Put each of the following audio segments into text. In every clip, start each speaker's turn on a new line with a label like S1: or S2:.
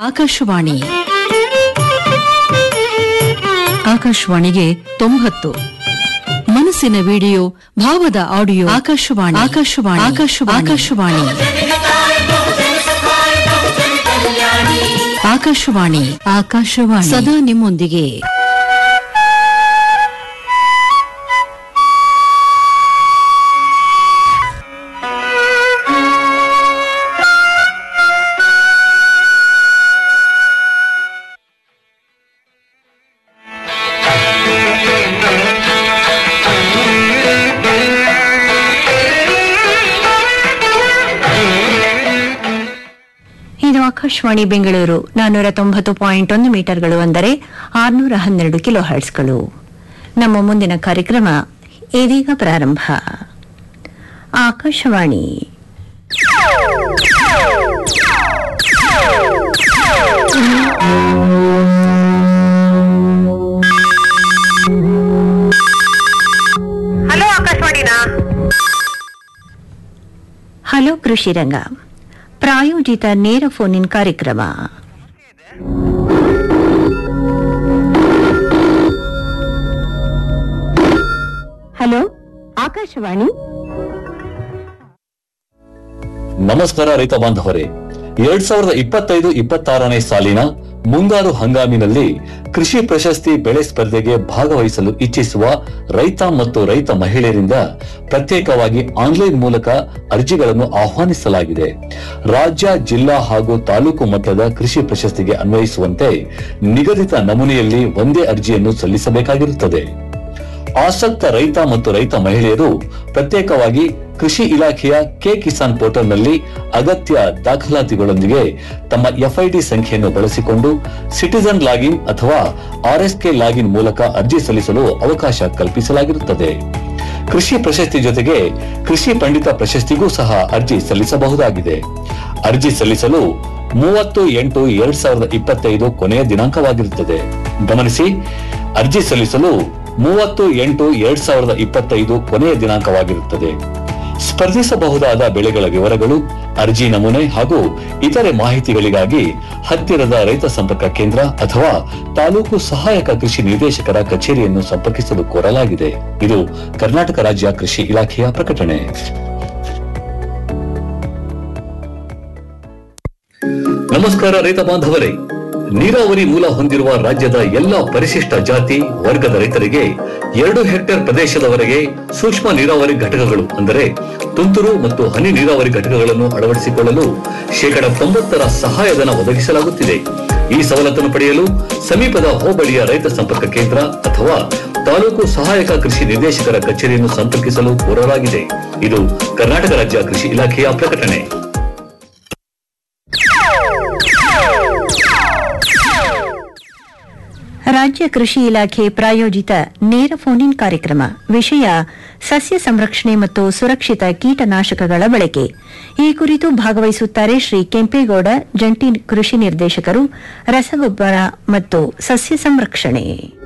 S1: ಆಕಾಶವಾಣಿ ಆಕಾಶವಾಣಿಗೆ ತೊಂಬತ್ತು ಮನಸ್ಸಿನ ವಿಡಿಯೋ ಭಾವದ ಆಡಿಯೋ ಆಕಾಶವಾಣಿ ಆಕಾಶವಾಣಿ ಆಕಾಶವಾಣಿ ಆಕಾಶವಾಣಿ ಆಕಾಶವಾಣಿ ಆಕಾಶವಾಣಿ ಸದಾ ನಿಮ್ಮೊಂದಿಗೆ
S2: ಇದು ಆಕಾಶವಾಣಿ ಬೆಂಗಳೂರು ನಾನ್ನೂರ ತೊಂಬತ್ತು ಪಾಯಿಂಟ್ ಒಂದು ಮೀಟರ್ಗಳು ಅಂದರೆ ಆರುನೂರ ಹನ್ನೆರಡು ಕಿಲೋ ಹರ್ಟ್ಸ್ಗಳು ನಮ್ಮ ಮುಂದಿನ ಕಾರ್ಯಕ್ರಮ ಇದೀಗ ಪ್ರಾರಂಭ ಆಕಾಶವಾಣಿ
S3: ಹಲೋ ಆಕಾಶವಾಣಿನಾ
S2: ಹಲೋ ಕೃಷಿ ರಂಗ ಪ್ರಾಯೋಜಿತ ನೇರ ಫೋನ್ ಇನ್ ಕಾರ್ಯಕ್ರಮ ಹಲೋ ಆಕಾಶವಾಣಿ
S4: ನಮಸ್ಕಾರ ರೈತ ಬಾಂಧವರೇ ಎರಡ್ ಸಾವಿರದ ಇಪ್ಪತ್ತೈದು ಇಪ್ಪತ್ತಾರನೇ ಸಾಲಿನ ಮುಂಗಾರು ಹಂಗಾಮಿನಲ್ಲಿ ಕೃಷಿ ಪ್ರಶಸ್ತಿ ಬೆಳೆ ಸ್ಪರ್ಧೆಗೆ ಭಾಗವಹಿಸಲು ಇಚ್ಛಿಸುವ ರೈತ ಮತ್ತು ರೈತ ಮಹಿಳೆಯರಿಂದ ಪ್ರತ್ಯೇಕವಾಗಿ ಆನ್ಲೈನ್ ಮೂಲಕ ಅರ್ಜಿಗಳನ್ನು ಆಹ್ವಾನಿಸಲಾಗಿದೆ ರಾಜ್ಯ ಜಿಲ್ಲಾ ಹಾಗೂ ತಾಲೂಕು ಮಟ್ಟದ ಕೃಷಿ ಪ್ರಶಸ್ತಿಗೆ ಅನ್ವಯಿಸುವಂತೆ ನಿಗದಿತ ನಮೂನೆಯಲ್ಲಿ ಒಂದೇ ಅರ್ಜಿಯನ್ನು ಸಲ್ಲಿಸಬೇಕಾಗಿರುತ್ತದೆ ಆಸಕ್ತ ರೈತ ಮತ್ತು ರೈತ ಮಹಿಳೆಯರು ಪ್ರತ್ಯೇಕವಾಗಿ ಕೃಷಿ ಇಲಾಖೆಯ ಕೆ ಕಿಸಾನ್ ಪೋರ್ಟಲ್ನಲ್ಲಿ ಅಗತ್ಯ ದಾಖಲಾತಿಗಳೊಂದಿಗೆ ತಮ್ಮ ಎಫ್ಐಡಿ ಸಂಖ್ಯೆಯನ್ನು ಬಳಸಿಕೊಂಡು ಸಿಟಿಜನ್ ಲಾಗಿನ್ ಅಥವಾ ಆರ್ಎಸ್ಕೆ ಲಾಗಿನ್ ಮೂಲಕ ಅರ್ಜಿ ಸಲ್ಲಿಸಲು ಅವಕಾಶ ಕಲ್ಪಿಸಲಾಗಿರುತ್ತದೆ ಕೃಷಿ ಪ್ರಶಸ್ತಿ ಜೊತೆಗೆ ಕೃಷಿ ಪಂಡಿತ ಪ್ರಶಸ್ತಿಗೂ ಸಹ ಅರ್ಜಿ ಸಲ್ಲಿಸಬಹುದಾಗಿದೆ ಅರ್ಜಿ ಸಲ್ಲಿಸಲು ಮೂವತ್ತು ಎಂಟು ಎರಡ್ ಸಾವಿರದ ಇಪ್ಪತ್ತೈದು ಕೊನೆಯ ದಿನಾಂಕವಾಗಿರುತ್ತದೆ ಗಮನಿಸಿ ಅರ್ಜಿ ಸಲ್ಲಿಸಲು ಮೂವತ್ತು ಎಂಟು ಎರಡ್ ಸಾವಿರದ ಇಪ್ಪತ್ತೈದು ಕೊನೆಯ ದಿನಾಂಕವಾಗಿರುತ್ತದೆ ಸ್ಪರ್ಧಿಸಬಹುದಾದ ಬೆಳೆಗಳ ವಿವರಗಳು ಅರ್ಜಿ ನಮೂನೆ ಹಾಗೂ ಇತರೆ ಮಾಹಿತಿಗಳಿಗಾಗಿ ಹತ್ತಿರದ ರೈತ ಸಂಪರ್ಕ ಕೇಂದ್ರ ಅಥವಾ ತಾಲೂಕು ಸಹಾಯಕ ಕೃಷಿ ನಿರ್ದೇಶಕರ ಕಚೇರಿಯನ್ನು ಸಂಪರ್ಕಿಸಲು ಕೋರಲಾಗಿದೆ ಇದು ಕರ್ನಾಟಕ ರಾಜ್ಯ ಕೃಷಿ ಇಲಾಖೆಯ ಪ್ರಕಟಣೆ ನಮಸ್ಕಾರ ರೈತ ಬಾಂಧವರೇ ನೀರಾವರಿ ಮೂಲ ಹೊಂದಿರುವ ರಾಜ್ಯದ ಎಲ್ಲ ಪರಿಶಿಷ್ಟ ಜಾತಿ ವರ್ಗದ ರೈತರಿಗೆ ಎರಡು ಹೆಕ್ಟೇರ್ ಪ್ರದೇಶದವರೆಗೆ ಸೂಕ್ಷ್ಮ ನೀರಾವರಿ ಘಟಕಗಳು ಅಂದರೆ ತುಂತುರು ಮತ್ತು ಹನಿ ನೀರಾವರಿ ಘಟಕಗಳನ್ನು ಅಳವಡಿಸಿಕೊಳ್ಳಲು ಶೇಕಡ ತೊಂಬತ್ತರ ಸಹಾಯಧನ ಒದಗಿಸಲಾಗುತ್ತಿದೆ ಈ ಸವಲತ್ತನ್ನು ಪಡೆಯಲು ಸಮೀಪದ ಹೋಬಳಿಯ ರೈತ ಸಂಪರ್ಕ ಕೇಂದ್ರ ಅಥವಾ ತಾಲೂಕು ಸಹಾಯಕ ಕೃಷಿ ನಿರ್ದೇಶಕರ ಕಚೇರಿಯನ್ನು ಸಂಪರ್ಕಿಸಲು ಕೋರಲಾಗಿದೆ ಇದು ಕರ್ನಾಟಕ ರಾಜ್ಯ ಕೃಷಿ ಇಲಾಖೆಯ ಪ್ರಕಟಣೆ
S2: ರಾಜ್ಯ ಕೃಷಿ ಇಲಾಖೆ ಪ್ರಾಯೋಜಿತ ನೇರ ಫೋನ್ ಇನ್ ಕಾರ್ಯಕ್ರಮ ವಿಷಯ ಸಸ್ಯ ಸಂರಕ್ಷಣೆ ಮತ್ತು ಸುರಕ್ಷಿತ ಕೀಟನಾಶಕಗಳ ಬಳಕೆ ಈ ಕುರಿತು ಭಾಗವಹಿಸುತ್ತಾರೆ ಶ್ರೀ ಕೆಂಪೇಗೌಡ ಜಂಟಿ ಕೃಷಿ ನಿರ್ದೇಶಕರು ರಸಗೊಬ್ಬರ ಮತ್ತು ಸಸ್ಯ ಸಂರಕ್ಷಣೆ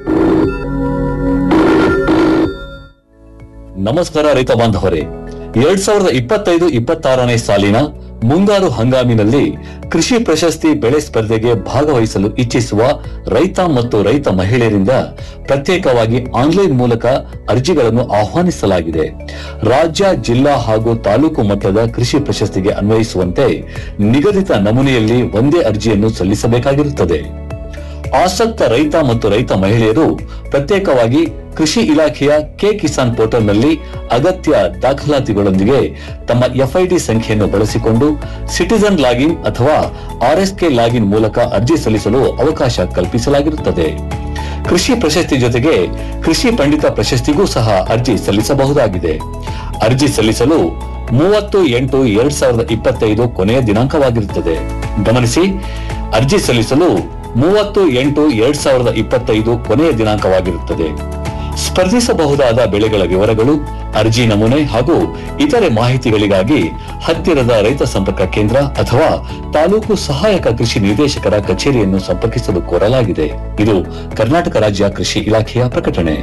S4: ನಮಸ್ಕಾರ ರೈತ ಬಾಂಧವರೇ ಎರಡ್ ಸಾವಿರದ ಇಪ್ಪತ್ತೈದು ಇಪ್ಪತ್ತಾರನೇ ಸಾಲಿನ ಮುಂಗಾರು ಹಂಗಾಮಿನಲ್ಲಿ ಕೃಷಿ ಪ್ರಶಸ್ತಿ ಬೆಳೆ ಸ್ಪರ್ಧೆಗೆ ಭಾಗವಹಿಸಲು ಇಚ್ಛಿಸುವ ರೈತ ಮತ್ತು ರೈತ ಮಹಿಳೆಯರಿಂದ ಪ್ರತ್ಯೇಕವಾಗಿ ಆನ್ಲೈನ್ ಮೂಲಕ ಅರ್ಜಿಗಳನ್ನು ಆಹ್ವಾನಿಸಲಾಗಿದೆ ರಾಜ್ಯ ಜಿಲ್ಲಾ ಹಾಗೂ ತಾಲೂಕು ಮಟ್ಟದ ಕೃಷಿ ಪ್ರಶಸ್ತಿಗೆ ಅನ್ವಯಿಸುವಂತೆ ನಿಗದಿತ ನಮೂನೆಯಲ್ಲಿ ಒಂದೇ ಅರ್ಜಿಯನ್ನು ಸಲ್ಲಿಸಬೇಕಾಗಿರುತ್ತದೆ ಆಸಕ್ತ ರೈತ ಮತ್ತು ರೈತ ಮಹಿಳೆಯರು ಪ್ರತ್ಯೇಕವಾಗಿ ಕೃಷಿ ಇಲಾಖೆಯ ಕೆ ಕಿಸಾನ್ ಪೋರ್ಟಲ್ನಲ್ಲಿ ಅಗತ್ಯ ದಾಖಲಾತಿಗಳೊಂದಿಗೆ ತಮ್ಮ ಎಫ್ಐಡಿ ಸಂಖ್ಯೆಯನ್ನು ಬಳಸಿಕೊಂಡು ಸಿಟಿಜನ್ ಲಾಗಿನ್ ಅಥವಾ ಆರ್ಎಸ್ಕೆ ಲಾಗಿನ್ ಮೂಲಕ ಅರ್ಜಿ ಸಲ್ಲಿಸಲು ಅವಕಾಶ ಕಲ್ಪಿಸಲಾಗಿರುತ್ತದೆ ಕೃಷಿ ಪ್ರಶಸ್ತಿ ಜೊತೆಗೆ ಕೃಷಿ ಪಂಡಿತ ಪ್ರಶಸ್ತಿಗೂ ಸಹ ಅರ್ಜಿ ಸಲ್ಲಿಸಬಹುದಾಗಿದೆ ಅರ್ಜಿ ಸಲ್ಲಿಸಲು ಮೂವತ್ತು ಎಂಟು ಎರಡ್ ಸಾವಿರದ ಇಪ್ಪತ್ತೈದು ಕೊನೆಯ ದಿನಾಂಕವಾಗಿರುತ್ತದೆ ಗಮನಿಸಿ ಅರ್ಜಿ ಸಲ್ಲಿಸಲು ಮೂವತ್ತು ಎಂಟು ಎರಡ್ ಸಾವಿರದ ಇಪ್ಪತ್ತೈದು ಕೊನೆಯ ದಿನಾಂಕವಾಗಿರುತ್ತದೆ ಸ್ಪರ್ಧಿಸಬಹುದಾದ ಬೆಳೆಗಳ ವಿವರಗಳು ಅರ್ಜಿ ನಮೂನೆ ಹಾಗೂ ಇತರೆ ಮಾಹಿತಿಗಳಿಗಾಗಿ ಹತ್ತಿರದ ರೈತ ಸಂಪರ್ಕ ಕೇಂದ್ರ ಅಥವಾ ತಾಲೂಕು ಸಹಾಯಕ ಕೃಷಿ ನಿರ್ದೇಶಕರ ಕಚೇರಿಯನ್ನು ಸಂಪರ್ಕಿಸಲು ಕೋರಲಾಗಿದೆ ಇದು ಕರ್ನಾಟಕ ರಾಜ್ಯ ಕೃಷಿ ಇಲಾಖೆಯ ಪ್ರಕಟಣೆ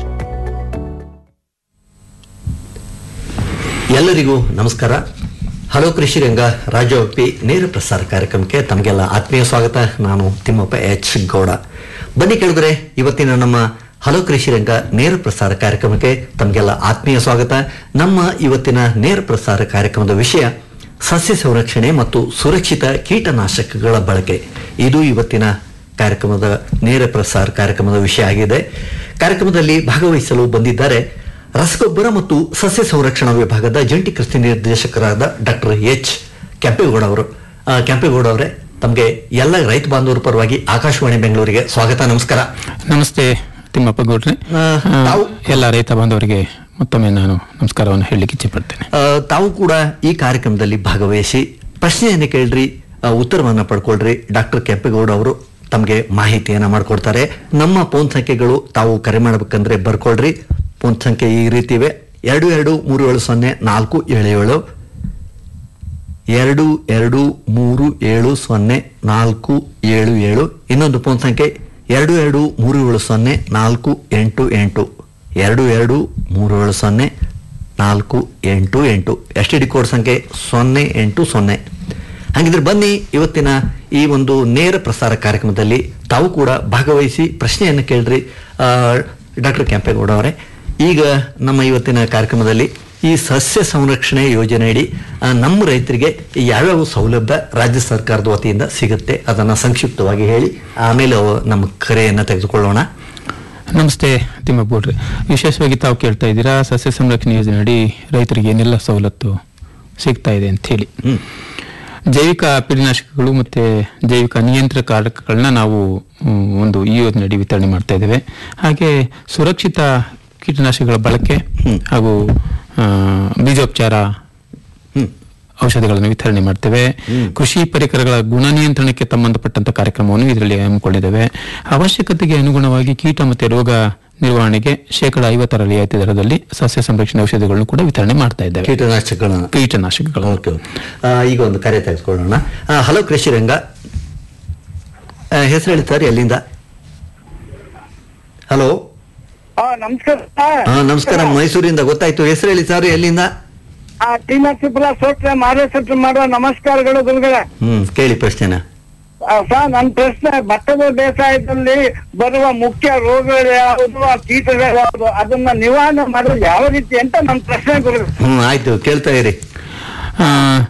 S5: ಎಲ್ಲರಿಗೂ ನಮಸ್ಕಾರ ಹಲೋ ಕೃಷಿ ರಂಗ ರಾಜ್ಯವ್ಯಾಪಿ ನೇರ ಪ್ರಸಾರ ಕಾರ್ಯಕ್ರಮಕ್ಕೆ ತಮಗೆಲ್ಲ ಆತ್ಮೀಯ ಸ್ವಾಗತ ನಾನು ತಿಮ್ಮಪ್ಪ ಎಚ್ ಗೌಡ ಬನ್ನಿ ಕೇಳಿದ್ರೆ ಇವತ್ತಿನ ನಮ್ಮ ಹಲೋ ಕೃಷಿ ರಂಗ ನೇರ ಪ್ರಸಾರ ಕಾರ್ಯಕ್ರಮಕ್ಕೆ ತಮಗೆಲ್ಲ ಆತ್ಮೀಯ ಸ್ವಾಗತ ನಮ್ಮ ಇವತ್ತಿನ ನೇರ ಪ್ರಸಾರ ಕಾರ್ಯಕ್ರಮದ ವಿಷಯ ಸಸ್ಯ ಸಂರಕ್ಷಣೆ ಮತ್ತು ಸುರಕ್ಷಿತ ಕೀಟನಾಶಕಗಳ ಬಳಕೆ ಇದು ಇವತ್ತಿನ ಕಾರ್ಯಕ್ರಮದ ನೇರ ಪ್ರಸಾರ ಕಾರ್ಯಕ್ರಮದ ವಿಷಯ ಆಗಿದೆ ಕಾರ್ಯಕ್ರಮದಲ್ಲಿ ಭಾಗವಹಿಸಲು ಬಂದಿದ್ದಾರೆ ರಸಗೊಬ್ಬರ ಮತ್ತು ಸಸ್ಯ ಸಂರಕ್ಷಣಾ ವಿಭಾಗದ ಜಂಟಿ ಕೃಷಿ ನಿರ್ದೇಶಕರಾದ ಡಾಕ್ಟರ್ ಎಚ್ ಕೆಂಪೇಗೌಡ ಅವರು ಆ, ಕೆಂಪೇಗೌಡ ಅವರೇ ತಮಗೆ ಎಲ್ಲ ರೈತ ಬಾಂಧವರ ಪರವಾಗಿ ಆಕಾಶವಾಣಿ ಬೆಂಗಳೂರಿಗೆ ಸ್ವಾಗತ ನಮಸ್ಕಾರ
S6: ನಮಸ್ತೆ ತಿಮ್ಮಪ್ಪ ಗೌಡ್ರೆ
S5: ಆ,
S6: ಆ,
S5: ತಾವು-
S6: ಎಲ್ಲ ರೈತ ಬಾಂಧವರಿಗೆ ಮತ್ತೊಮ್ಮೆ ನಾನು ನಮಸ್ಕಾರವನ್ನು ಹೇಳಲಿಕ್ಕೆ ಇಚ್ಛೆಪಡ್ತೇನೆ
S5: ಆ, ತಾವು ಕೂಡ ಈ ಕಾರ್ಯಕ್ರಮದಲ್ಲಿ ಭಾಗವಹಿಸಿ ಪ್ರಶ್ನೆಯನ್ನು ಕೇಳ್ರಿ ಆ, ಉತ್ತರವನ್ನ ಪಡ್ಕೊಳ್ರಿ ಡಾಕ್ಟರ್ ಕೆಂಪೇಗೌಡ ಅವರು ತಮಗೆ ಮಾಹಿತಿಯನ್ನ ಮಾಡ್ಕೊಡ್ತಾರೆ ನಮ್ಮ ಫೋನ್ ಸಂಖ್ಯೆಗಳು ತಾವು ಕರೆ ಮಾಡ್ಬೇಕಂದ್ರೆ ಬರ್ಕೊಳ್ರಿ ಫೋನ್ ಸಂಖ್ಯೆ ಈ ರೀತಿ ಇವೆ ಎರಡು ಎರಡು ಮೂರು ಏಳು ಸೊನ್ನೆ ನಾಲ್ಕು ಏಳು ಏಳು ಎರಡು ಎರಡು ಮೂರು ಏಳು ಸೊನ್ನೆ ನಾಲ್ಕು ಏಳು ಏಳು ಇನ್ನೊಂದು ಫೋನ್ ಸಂಖ್ಯೆ ಎರಡು ಎರಡು ಮೂರು ಏಳು ಸೊನ್ನೆ ನಾಲ್ಕು ಎಂಟು ಎಂಟು ಎರಡು ಎರಡು ಮೂರು ಏಳು ಸೊನ್ನೆ ನಾಲ್ಕು ಎಂಟು ಎಂಟು ಎಸ್ ಟಿ ಡಿ ಕೋಡ್ ಸಂಖ್ಯೆ ಸೊನ್ನೆ ಎಂಟು ಸೊನ್ನೆ ಹಾಗಿದ್ರೆ ಬನ್ನಿ ಇವತ್ತಿನ ಈ ಒಂದು ನೇರ ಪ್ರಸಾರ ಕಾರ್ಯಕ್ರಮದಲ್ಲಿ ತಾವು ಕೂಡ ಭಾಗವಹಿಸಿ ಪ್ರಶ್ನೆಯನ್ನು ಕೇಳ್ರಿ ಡಾಕ್ಟರ್ ಕೆಂಪೇಗೌಡ ಅವರೇ ಈಗ ನಮ್ಮ ಇವತ್ತಿನ ಕಾರ್ಯಕ್ರಮದಲ್ಲಿ ಈ ಸಸ್ಯ ಸಂರಕ್ಷಣೆ ಯೋಜನೆಯಡಿ ಆ, ನಮ್ಮ ರೈತರಿಗೆ ಯಾವ್ಯಾವ ಸೌಲಭ್ಯ ರಾಜ್ಯ ಸರ್ಕಾರದ ವತಿಯಿಂದ ಸಿಗುತ್ತೆ ಅದನ್ನ ಸಂಕ್ಷಿಪ್ತವಾಗಿ ಹೇಳಿ ಆಮೇಲೆ ಅವು ನಮ್ಮ ಕರೆಯನ್ನ ತೆಗೆದುಕೊಳ್ಳೋಣ
S6: ನಮಸ್ತೆ ತಿಮ್ಮಪ್ಪ ಗೌಡ್ರೆ ವಿಶೇಷವಾಗಿ ತಾವು ಕೇಳ್ತಾ ಇದ್ದೀರಾ ಸಸ್ಯ ಸಂರಕ್ಷಣೆ ಯೋಜನೆಯಡಿ ರೈತರಿಗೆ ಏನೆಲ್ಲ ಸವಲತ್ತು ಸಿಗ್ತಾ ಇದೆ ಅಂತ ಹೇಳಿ
S5: ಹ್ಮ್
S6: ಜೈವಿಕ ಪೀಡನಾಶಕಗಳು ಮತ್ತೆ ಜೈವಿಕ ನಿಯಂತ್ರಕಾರಕಗಳನ್ನ ನಾವು ಹ್ಮ್, ಒಂದು ಈ ಯೋಜನೆಯಡಿ ವಿತರಣೆ ಮಾಡ್ತಾ ಇದ್ದೇವೆ ಹಾಗೆ ಸುರಕ್ಷಿತ ಕೀಟನಾಶಕಗಳ ಬಳಕೆ
S5: ಹ್ಮ್.
S6: ಹಾಗೂ ಆ, ಬೀಜೋಪಚಾರ
S5: ಹ್ಮ್
S6: ಔಷಧಿಗಳನ್ನು ವಿತರಣೆ ಮಾಡ್ತೇವೆ ಕೃಷಿ ಪರಿಕರಗಳ ಗುಣ ನಿಯಂತ್ರಣಕ್ಕೆ ಸಂಬಂಧಪಟ್ಟಂತ ಕಾರ್ಯಕ್ರಮವನ್ನು ಇದರಲ್ಲಿ ಹಮ್ಮಿಕೊಂಡಿದ್ದೇವೆ ಅವಶ್ಯಕತೆಗೆ ಅನುಗುಣವಾಗಿ ಕೀಟ ಮತ್ತೆ ರೋಗ ನಿರ್ವಹಣೆಗೆ ಶೇಕಡ ಐವತ್ತರ ರಿಯಾಯಿತಿ ದರದಲ್ಲಿ ಸಸ್ಯ ಸಂರಕ್ಷಣೆ ಔಷಧಿಗಳನ್ನು ಕೂಡ ವಿತರಣೆ ಮಾಡ್ತಾ ಇದ್ದೇವೆ
S5: ಕೀಟನಾಶಕಗಳನ್ನ
S6: ಕೀಟನಾಶಕಗಳು
S5: ಓಕೆ ಓಕೆ. ಆ, ಈಗ ಒಂದು ಕರೆ ತೆಗೆದುಕೊಳ್ಳೋಣ ಆ, ಹಲೋ ಕೃಷಿ ರಂಗ ಆ, ಹೆಸರು ಹೇಳಿ ಸರ್ ಎಲ್ಲಿಂದ ಹಲೋ
S3: ಆ ನಮಸ್ಕಾರ
S5: ಆ, ನಮಸ್ಕಾರ ಮೈಸೂರಿಂದ ಗೊತ್ತಾಯ್ತು ಹೆಸರು ಹೇಳಿ ಸರ್ ಎಲ್ಲಿಂದ
S3: ಆ ಟಿ ನರಸೀಪುರ ಸೋಟ್ರೆ ಮಾರೇಶ್ವರ ಮಾಡೋ ನಮಸ್ಕಾರಗಳು ಗುರುಗಳ
S5: ಹ್ಮ್ ಕೇಳಿ ಪ್ರಶ್ನೆನ
S3: ಸರ್ ನನ್ನ ಪ್ರಶ್ನೆ ಭತ್ತದ ಬೇಸಾಯದಲ್ಲಿ ಬರುವ ಮುಖ್ಯ ರೋಗಗಳು ಯಾವುದು ಆ ಕೀಟಗಳು ಯಾವುದು ಅದನ್ನ ನಿವಾರಣೆ ಮಾಡೋದು ಯಾವ ರೀತಿ ಅಂತ ನನ್ನ ಪ್ರಶ್ನೆ ಗುರುಗಳು
S5: ಹ್ಮ್ ಆಯ್ತು ಕೇಳ್ತಾ ಇರಿ
S6: ಆ,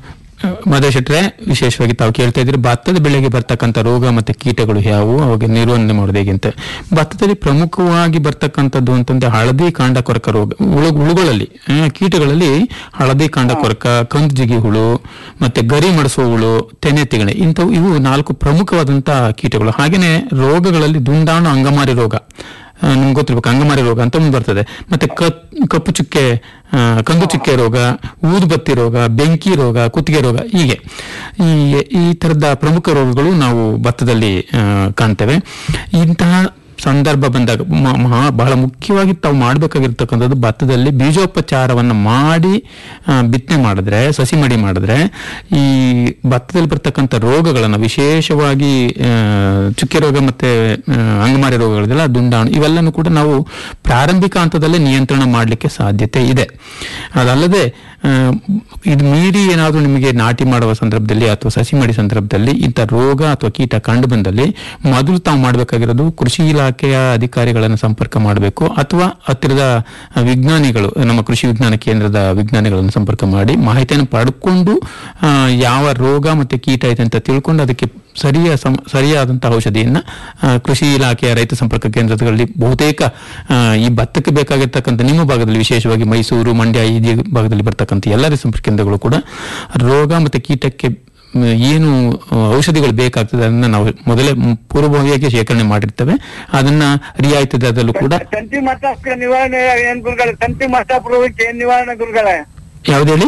S6: ಮಾದೇಶ್ ಶೆಟ್ರೆ ವಿಶೇಷವಾಗಿ ತಾವು ಕೇಳ್ತಾ ಇದ್ದೀರಿ ಭತ್ತದ ಬೆಳೆಗೆ ಬರ್ತಕ್ಕಂಥ ರೋಗ ಮತ್ತೆ ಕೀಟಗಳು ಯಾವುವು ಅವಾಗ ನಿರ್ವಹಣೆ ಮಾಡೋದು ಹೇಗೆ ಅಂತ ಭತ್ತದಲ್ಲಿ ಪ್ರಮುಖವಾಗಿ ಬರ್ತಕ್ಕಂಥದ್ದು ಅಂತಂದ್ರೆ ಹಳದಿ ಕಾಂಡ ಕೊರಕ ರೋಗ ಹುಳು ಹುಳುಗಳಲ್ಲಿ ಆ, ಕೀಟಗಳಲ್ಲಿ ಹಳದಿ ಕಾಂಡ ಕೊರಕ ಕಂದು ಜಿಗಿ ಹುಳು ಮತ್ತೆ ಗರಿ ಮಡಿಸುವ ಹುಳು ತೆನೆ ತಿಗಣೆ ಇಂಥವು ಇವು ನಾಲ್ಕು ಪ್ರಮುಖವಾದಂತಹ ಕೀಟಗಳು ಹಾಗೇನೆ ರೋಗಗಳಲ್ಲಿ ದುಂಡಾಣು ಅಂಗಮಾರಿ ರೋಗ ಆ, ನಿಮ್ಗೆ ಗೊತ್ತಿರ್ಬೇಕು ಅಂಗಮಾರಿ ರೋಗ ಅಂತ ಒಂದು ಬರ್ತದೆ ಮತ್ತೆ ಕತ್- ಕಪ್ಪು ಚುಕ್ಕೆ ಆ, ಕಂದು ಚುಕ್ಕೆ ರೋಗ ಊದುಬತ್ತಿ ರೋಗ ಬೆಂಕಿ ರೋಗ ಕುತ್ತಿಗೆ ರೋಗ ಹೀಗೆ ಈ ಈ ತರದ ಪ್ರಮುಖ ರೋಗಗಳು ನಾವು ಭತ್ತದಲ್ಲಿ ಆ, ಕಾಣ್ತೇವೆ ಇಂತಹ ಸಂದರ್ಭ ಬಂದಾಗ ಮ- ಮಹಾ- ಬಹಳ ಮುಖ್ಯವಾಗಿ ತಾವು ಮಾಡಬೇಕಾಗಿರ್ತಕ್ಕಂಥದ್ದು ಭತ್ತದಲ್ಲಿ ಬೀಜೋಪಚಾರವನ್ನು ಮಾಡಿ ಆ, ಬಿತ್ತನೆ ಮಾಡಿದ್ರೆ ಸಸಿ ಮಡಿ ಮಾಡಿದ್ರೆ ಈ ಭತ್ತದಲ್ಲಿ ಬರ್ತಕ್ಕಂಥ ರೋಗಗಳನ್ನು ವಿಶೇಷವಾಗಿ ಆ, ಚುಕ್ಕೆ ರೋಗ ಮತ್ತೆ ಆ, ಅಂಗಮಾರಿ ರೋಗಗಳಿದೆಲ್ಲ ದುಂಡಾಣು ಇವೆಲ್ಲನೂ ಕೂಡ ನಾವು ಪ್ರಾರಂಭಿಕ ಹಂತದಲ್ಲೇ ನಿಯಂತ್ರಣ ಮಾಡಲಿಕ್ಕೆ ಸಾಧ್ಯತೆ ಇದೆ ಅದಲ್ಲದೆ ಆ, ಇದು ಮೀರಿ ಏನಾದರೂ ನಿಮಗೆ ನಾಟಿ ಮಾಡುವ ಸಂದರ್ಭದಲ್ಲಿ ಅಥವಾ ಸಸಿ ಮಾಡಿ ಸಂದರ್ಭದಲ್ಲಿ ಇಂಥ ರೋಗ ಅಥವಾ ಕೀಟ ಕಂಡು ಬಂದಲ್ಲಿ ಮೊದಲು ತಾವು ಮಾಡಬೇಕಾಗಿರೋದು ಕೃಷಿ ಇಲಾಖೆಯ ಅಧಿಕಾರಿಗಳನ್ನು ಸಂಪರ್ಕ ಮಾಡಬೇಕು ಅಥವಾ ಹತ್ತಿರದ ವಿಜ್ಞಾನಿಗಳು ನಮ್ಮ ಕೃಷಿ ವಿಜ್ಞಾನ ಕೇಂದ್ರದ ವಿಜ್ಞಾನಿಗಳನ್ನು ಸಂಪರ್ಕ ಮಾಡಿ ಮಾಹಿತಿಯನ್ನು ಪಡ್ಕೊಂಡು ಆ, ಯಾವ ರೋಗ ಮತ್ತೆ ಕೀಟ ಇದೆ ಅಂತ ತಿಳ್ಕೊಂಡು ಅದಕ್ಕೆ ಸರಿಯ ಸಮ- ಸರಿಯಾದಂತಹ ಔಷಧಿಯನ್ನ ಆ, ಕೃಷಿ ಇಲಾಖೆಯ ರೈತ ಸಂಪರ್ಕ ಕೇಂದ್ರಗಳಲ್ಲಿ ಬಹುತೇಕ ಆ, ಈ ಭತ್ತಕ್ಕೆ ಬೇಕಾಗಿರ್ತಕ್ಕಂಥ ನಿಮ್ಮ ಭಾಗದಲ್ಲಿ ವಿಶೇಷವಾಗಿ ಮೈಸೂರು ಮಂಡ್ಯ ಈ ಜಿ- ಭಾಗದಲ್ಲಿ ಬರ್ತಕ್ಕಂಥ ಎಲ್ಲ ರೈತ ಸಂಪರ್ಕ ಕೇಂದ್ರಗಳು ಕೂಡ ರೋಗ ಮತ್ತೆ ಕೀಟಕ್ಕೆ ಮ್, ಏನು ಆ, ಔಷಧಿಗಳು ಬೇಕಾಗ್ತದೆ ಅದನ್ನ ನಾವು ಮೊದಲೇ ಮ್, ಪೂರ್ವಭಾವಿಯಾಗಿ ಶೇಖರಣೆ ಮಾಡಿರ್ತೇವೆ ಅದನ್ನ ರಿಯಾಯಿತಿ ದರದಲ್ಲೂ ಕೂಡ
S3: ತಂತಿ ಮಟ್ಟ ನಿವಾರಣೆ ಏನ್ ಗುರುಗಳೇ ತಂತಿ ಮಟ್ಟ ಬರೋದಕ್ಕೆ ಏನ್ ನಿವಾರಣೆ ಗುರುಗಳೇ
S6: ಯಾವ್ದು ಹೇಳಿ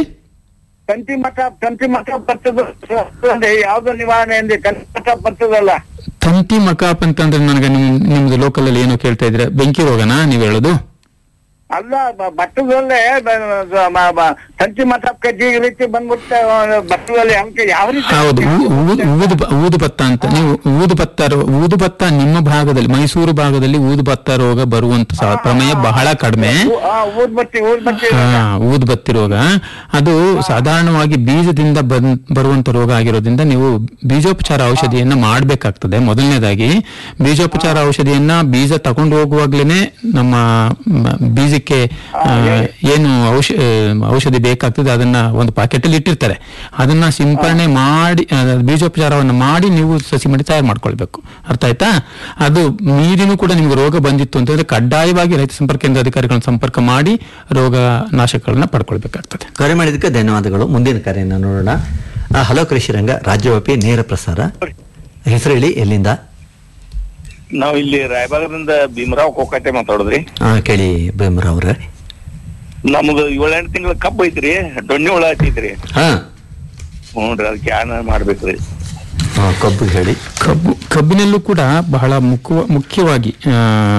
S3: ತಂತಿ ಮಟ್ಟ ತಂತಿ ಮಟ್ಟ ಬರ್ತದ ಯಾವ್ದು ನಿವಾರಣೆ ಅಂದ್ರೆ ತಂತಿ ಮಟ್ಟ ಬರ್ತದಲ್ಲ
S6: ತಂತಿ ಮಕಾಪ್ ಅಂತಂದ್ರೆ ನನಗೆ ನಿಮ್ ನಿಮ್ದು ಲೋಕಲ್ ಅಲ್ಲಿ ಏನೋ ಕೇಳ್ತಾ ಇದ್ರೆ ಬೆಂಕಿ ರೋಗನಾ ನೀವ್ ಹೇಳೋದು
S3: ಅಲ್ಲ ಬ- ಭತ್ತದಲ್ಲೇ ಬ- ಬ- ಮ- ಬ- ಸಂಚಿ ಮತ ಕಜ್ಜಿ ಈ ರೀತಿ ಬಂದ್ಬಿಟ್ಟು ಆ, ಭತ್ತದಲ್ಲಿ ಅಂಕೆ ಯಾವ ರೀತಿ
S6: ಹೌದು ಊ- ಊ- ಊದು ಭ- ಊದು ಭತ್ತ ಅಂತ ನೀವು ಊದು ಭತ್ತ ರೋ- ಊದು ಭತ್ತ ನಿಮ್ಮ ಭಾಗದಲ್ಲಿ ಮೈಸೂರು ಭಾಗದಲ್ಲಿ ಊದು ಭತ್ತ ರೋಗ ಬರುವಂತ ಸ- ಪ್ರಮೇಯ ಬಹಳ ಕಡಿಮೆ
S3: ಊ- ಆ, ಊದ್ಬತ್ತಿ ಊದ್ಬತ್ತಿ
S6: ಹಾ ಊದು ಬತ್ತಿ ರೋಗ ಅದು ಸಾಧಾರಣವಾಗಿ ಬೀಜದಿಂದ ಬನ್- ಬರುವಂತ ರೋಗ ಆಗಿರೋದ್ರಿಂದ ನೀವು ಬೀಜೋಪಚಾರ ಔಷಧಿಯನ್ನ ಮಾಡಬೇಕಾಗ್ತದೆ ಮೊದಲನೇದಾಗಿ ಬೀಜೋಪಚಾರ ಔಷಧಿಯನ್ನ ಬೀಜ ತಗೊಂಡು ಹೋಗುವಾಗ್ಲೇನೆ ನಮ್ಮ ಮ, ಬೀಜಕ್ಕೆ ಆ, ಏನು ಔಷ ಆ, ಔಷಧಿ ಬೇಕಾಗ್ತದೆ ಅದನ್ನ ಒಂದು ಪಾಕೆಟ್ ಅಲ್ಲಿ ಇಟ್ಟಿರ್ತಾರೆ ಅದನ್ನ ಸಿಂಪರಣೆ ಮಾಡಿ ಆ, ಬೀಜೋಪಚಾರವನ್ನ ಮಾಡಿ ನೀವು ಸಸಿ ಮಾಡಿ ತಯಾರು ಮಾಡ್ಕೊಳ್ಬೇಕು ಅರ್ಥ ಆಯ್ತಾ ಅದು ಮೀರಿನೂ ಕೂಡ ನಿಮ್ಗೆ ರೋಗ ಬಂದಿತ್ತು ಅಂತಂದ್ರೆ ಕಡ್ಡಾಯವಾಗಿ ರೈತ ಸಂಪರ್ಕ ಕೇಂದ್ರ ಅಧಿಕಾರಿಗಳನ್ನ ಸಂಪರ್ಕ ಮಾಡಿ ರೋಗ ನಾಶಕಗಳನ್ನ ಪಡ್ಕೊಳ್ಬೇಕಾಗ್ತದೆ
S5: ಕರೆ ಮಾಡಿದ್ದಕ್ಕೆ ಧನ್ಯವಾದಗಳು ಮುಂದಿನ ಕರೆಯನ್ನು ನೋಡೋಣ ಆ, ಹಲೋ ಕೃಷಿ ರಂಗ ರಾಜ್ಯವ್ಯಾಪಿ ನೇರ ಪ್ರಸಾರ ಹೆಸರು ಹೇಳಿ ಎಲ್ಲಿಂದ
S7: ನಾವ್ ಇಲ್ಲಿ ರಾಯಬಾಗದಿಂದ ಭೀಮರಾವ್ ಕೋಕಾಟೆ ಮಾತಾಡೋದ್ರಿ
S5: ಆ, ಕೇಳಿ ಭೀಮರಾವ್ ಅವ್ರೆ
S7: ನಮ್ದು ಏಳೆಂಟು ತಿಂಗಳ ಕಬ್ಬು ಐತ್ರಿ ದೊಣ್ಣೆ ಹುಳ ಹತ್ತೈತ್ರಿ
S5: ಹಾ
S7: ಹ್ಞೂನ್ರಿ ಅದಕ್ಕೆ ಏನ ಮಾಡ್ಬೇಕ್ರಿ
S5: ಆ, ಕಬ್ಬು ಹೇಳಿ
S6: ಕಬ್ಬು ಕಬ್ಬಿನಲ್ಲೂ ಕೂಡ ಬಹಳ ಮುಖ್ಯ ಮುಖ್ಯವಾಗಿ ಆ,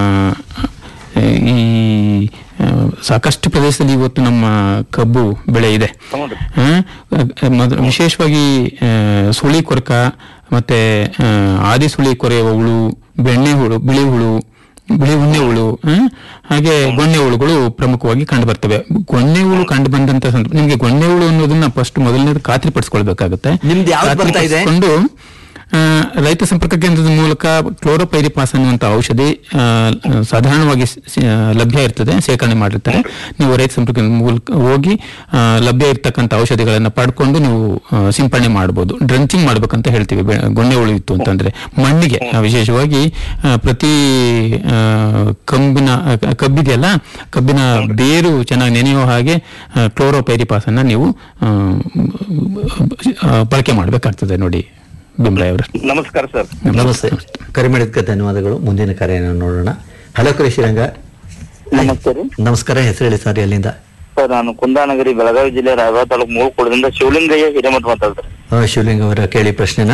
S6: ಈ ಆ, ಸಾಕಷ್ಟು ಪ್ರದೇಶದಲ್ಲಿ ಇವತ್ತು ನಮ್ಮ ಕಬ್ಬು ಬೆಳೆ ಇದೆ
S7: ಹ್ಞೂನ್ರಿ
S6: ಆ, ಮೊದ- ವಿಶೇಷವಾಗಿ ಆ, ಸುಳಿ ಕೊರಕ ಮತ್ತೆ ಆ, ಆದಿ ಸುಳಿ ಕೊರೆಯುವ ಹುಳು ಬೆಣ್ಣೆ ಹುಳು ಬಿಳಿ ಹುಳು ಬಿಳಿ ಉಣ್ಣೆ ಹುಳು ಆ, ಹಾಗೆ ಗೊಣ್ಣೆ ಹುಳುಗಳು ಪ್ರಮುಖವಾಗಿ ಕಂಡು ಬರ್ತವೆ ಗೊಣ್ಣೆ ಹುಳು ಕಂಡು ಬಂದಂತ ಸಂದರ್ಭ ನಿಮ್ಗೆ ಗೊಣ್ಣೆ ಹುಳು ಅನ್ನೋದನ್ನ ಫಸ್ಟ್ ಮೊದಲನೇದು ಖಾತ್ರಿಪಡಿಸ್ಕೊಳ್ಬೇಕಾಗುತ್ತೆ
S5: ನಿಮ್ದು ಯಾವ್ದು ಬರ್ತಾ ಇದೆ?
S6: ಖಾತ್ರಿಪಡಿಸ್ಕೊಂಡು, ಆ, ರೈತ ಸಂಪರ್ಕ ಕೇಂದ್ರದ ಮೂಲಕ ಕ್ಲೋರೋಪೈರಿಪಾಸ್ ಅನ್ನುವಂತ ಔಷಧಿ ಆ, ಸಾಧಾರಣವಾಗಿ ಸ- ಸ- ಲಭ್ಯ ಇರ್ತದೆ ಶೇಖರಣೆ ಮಾಡಿರ್ತಾರೆ ನೀವು ರೈತ ಸಂಪರ್ಕ ಕೇಂದ್ರದ ಮೂಲಕ ಹೋಗಿ ಆ, ಲಭ್ಯ ಇರ್ತಕ್ಕಂಥ ಔಷಧಿಗಳನ್ನ ಪಡ್ಕೊಂಡು ನೀವು ಆ, ಸಿಂಪಡಣೆ ಮಾಡಬಹುದು ಡ್ರಂಚಿಂಗ್ ಮಾಡ್ಬೇಕಂತ ಹೇಳ್ತೀವಿ ಬೆ- ಗೊಣ್ಣೆ ಹುಳು ಇತ್ತು ಅಂತಂದ್ರೆ ಮಣ್ಣಿಗೆ ಆ, ವಿಶೇಷವಾಗಿ ಆ, ಪ್ರತಿ ಆ, ಕಂಬಿನ ಆ, ಕಬ್ಬಿದೆಯಲ್ಲ ಕಬ್ಬಿನ ಬೇರು ಚೆನ್ನಾಗಿ ನೆನೆಯುವ ಹಾಗೆ ಕ್ಲೋರೋಪೈರಿಪಾಸ್ ಅನ್ನ ನೀವು ಆ, ಆ, ಬಳಕೆ ಮಾಡಬೇಕಾಗ್ತದೆ ನೋಡಿ ಬಿಮ್ರಾಯ್ ಅವರ
S7: ನಮಸ್ಕಾರ ಸರ್
S5: ನಮಸ್ತೆ ಕರೆ ಮಾಡಿದ್ದಕ್ಕೆ ಧನ್ಯವಾದಗಳು ಮುಂದಿನ ಕರೆಯನ್ನು ನೋಡೋಣ ಹಲೋ ಕೃಷಿ ರಂಗ
S7: ನಮಸ್ತೆ ರೀ
S5: ನಮಸ್ಕಾರ ಹೆಸರು ಹೇಳಿ ಸರ್ ಎಲ್ಲಿಂದ
S7: ಸರ್ ನಾನು ಕುಂದಾನಗರಿ ಬೆಳಗಾವಿ ಜಿಲ್ಲೆ ರಾಯಬಾಗ ತಾಲೂಕು ಮೂಳ್ಕೋಳದಿಂದ ಶಿವಲಿಂಗಯ್ಯ ಹಿರೇಮಠ ಮಾತಾಡ್ತಾರೆ
S5: ಆ, ಶಿವಲಿಂಗ ಅವರ ಕೇಳಿ ಪ್ರಶ್ನೆನ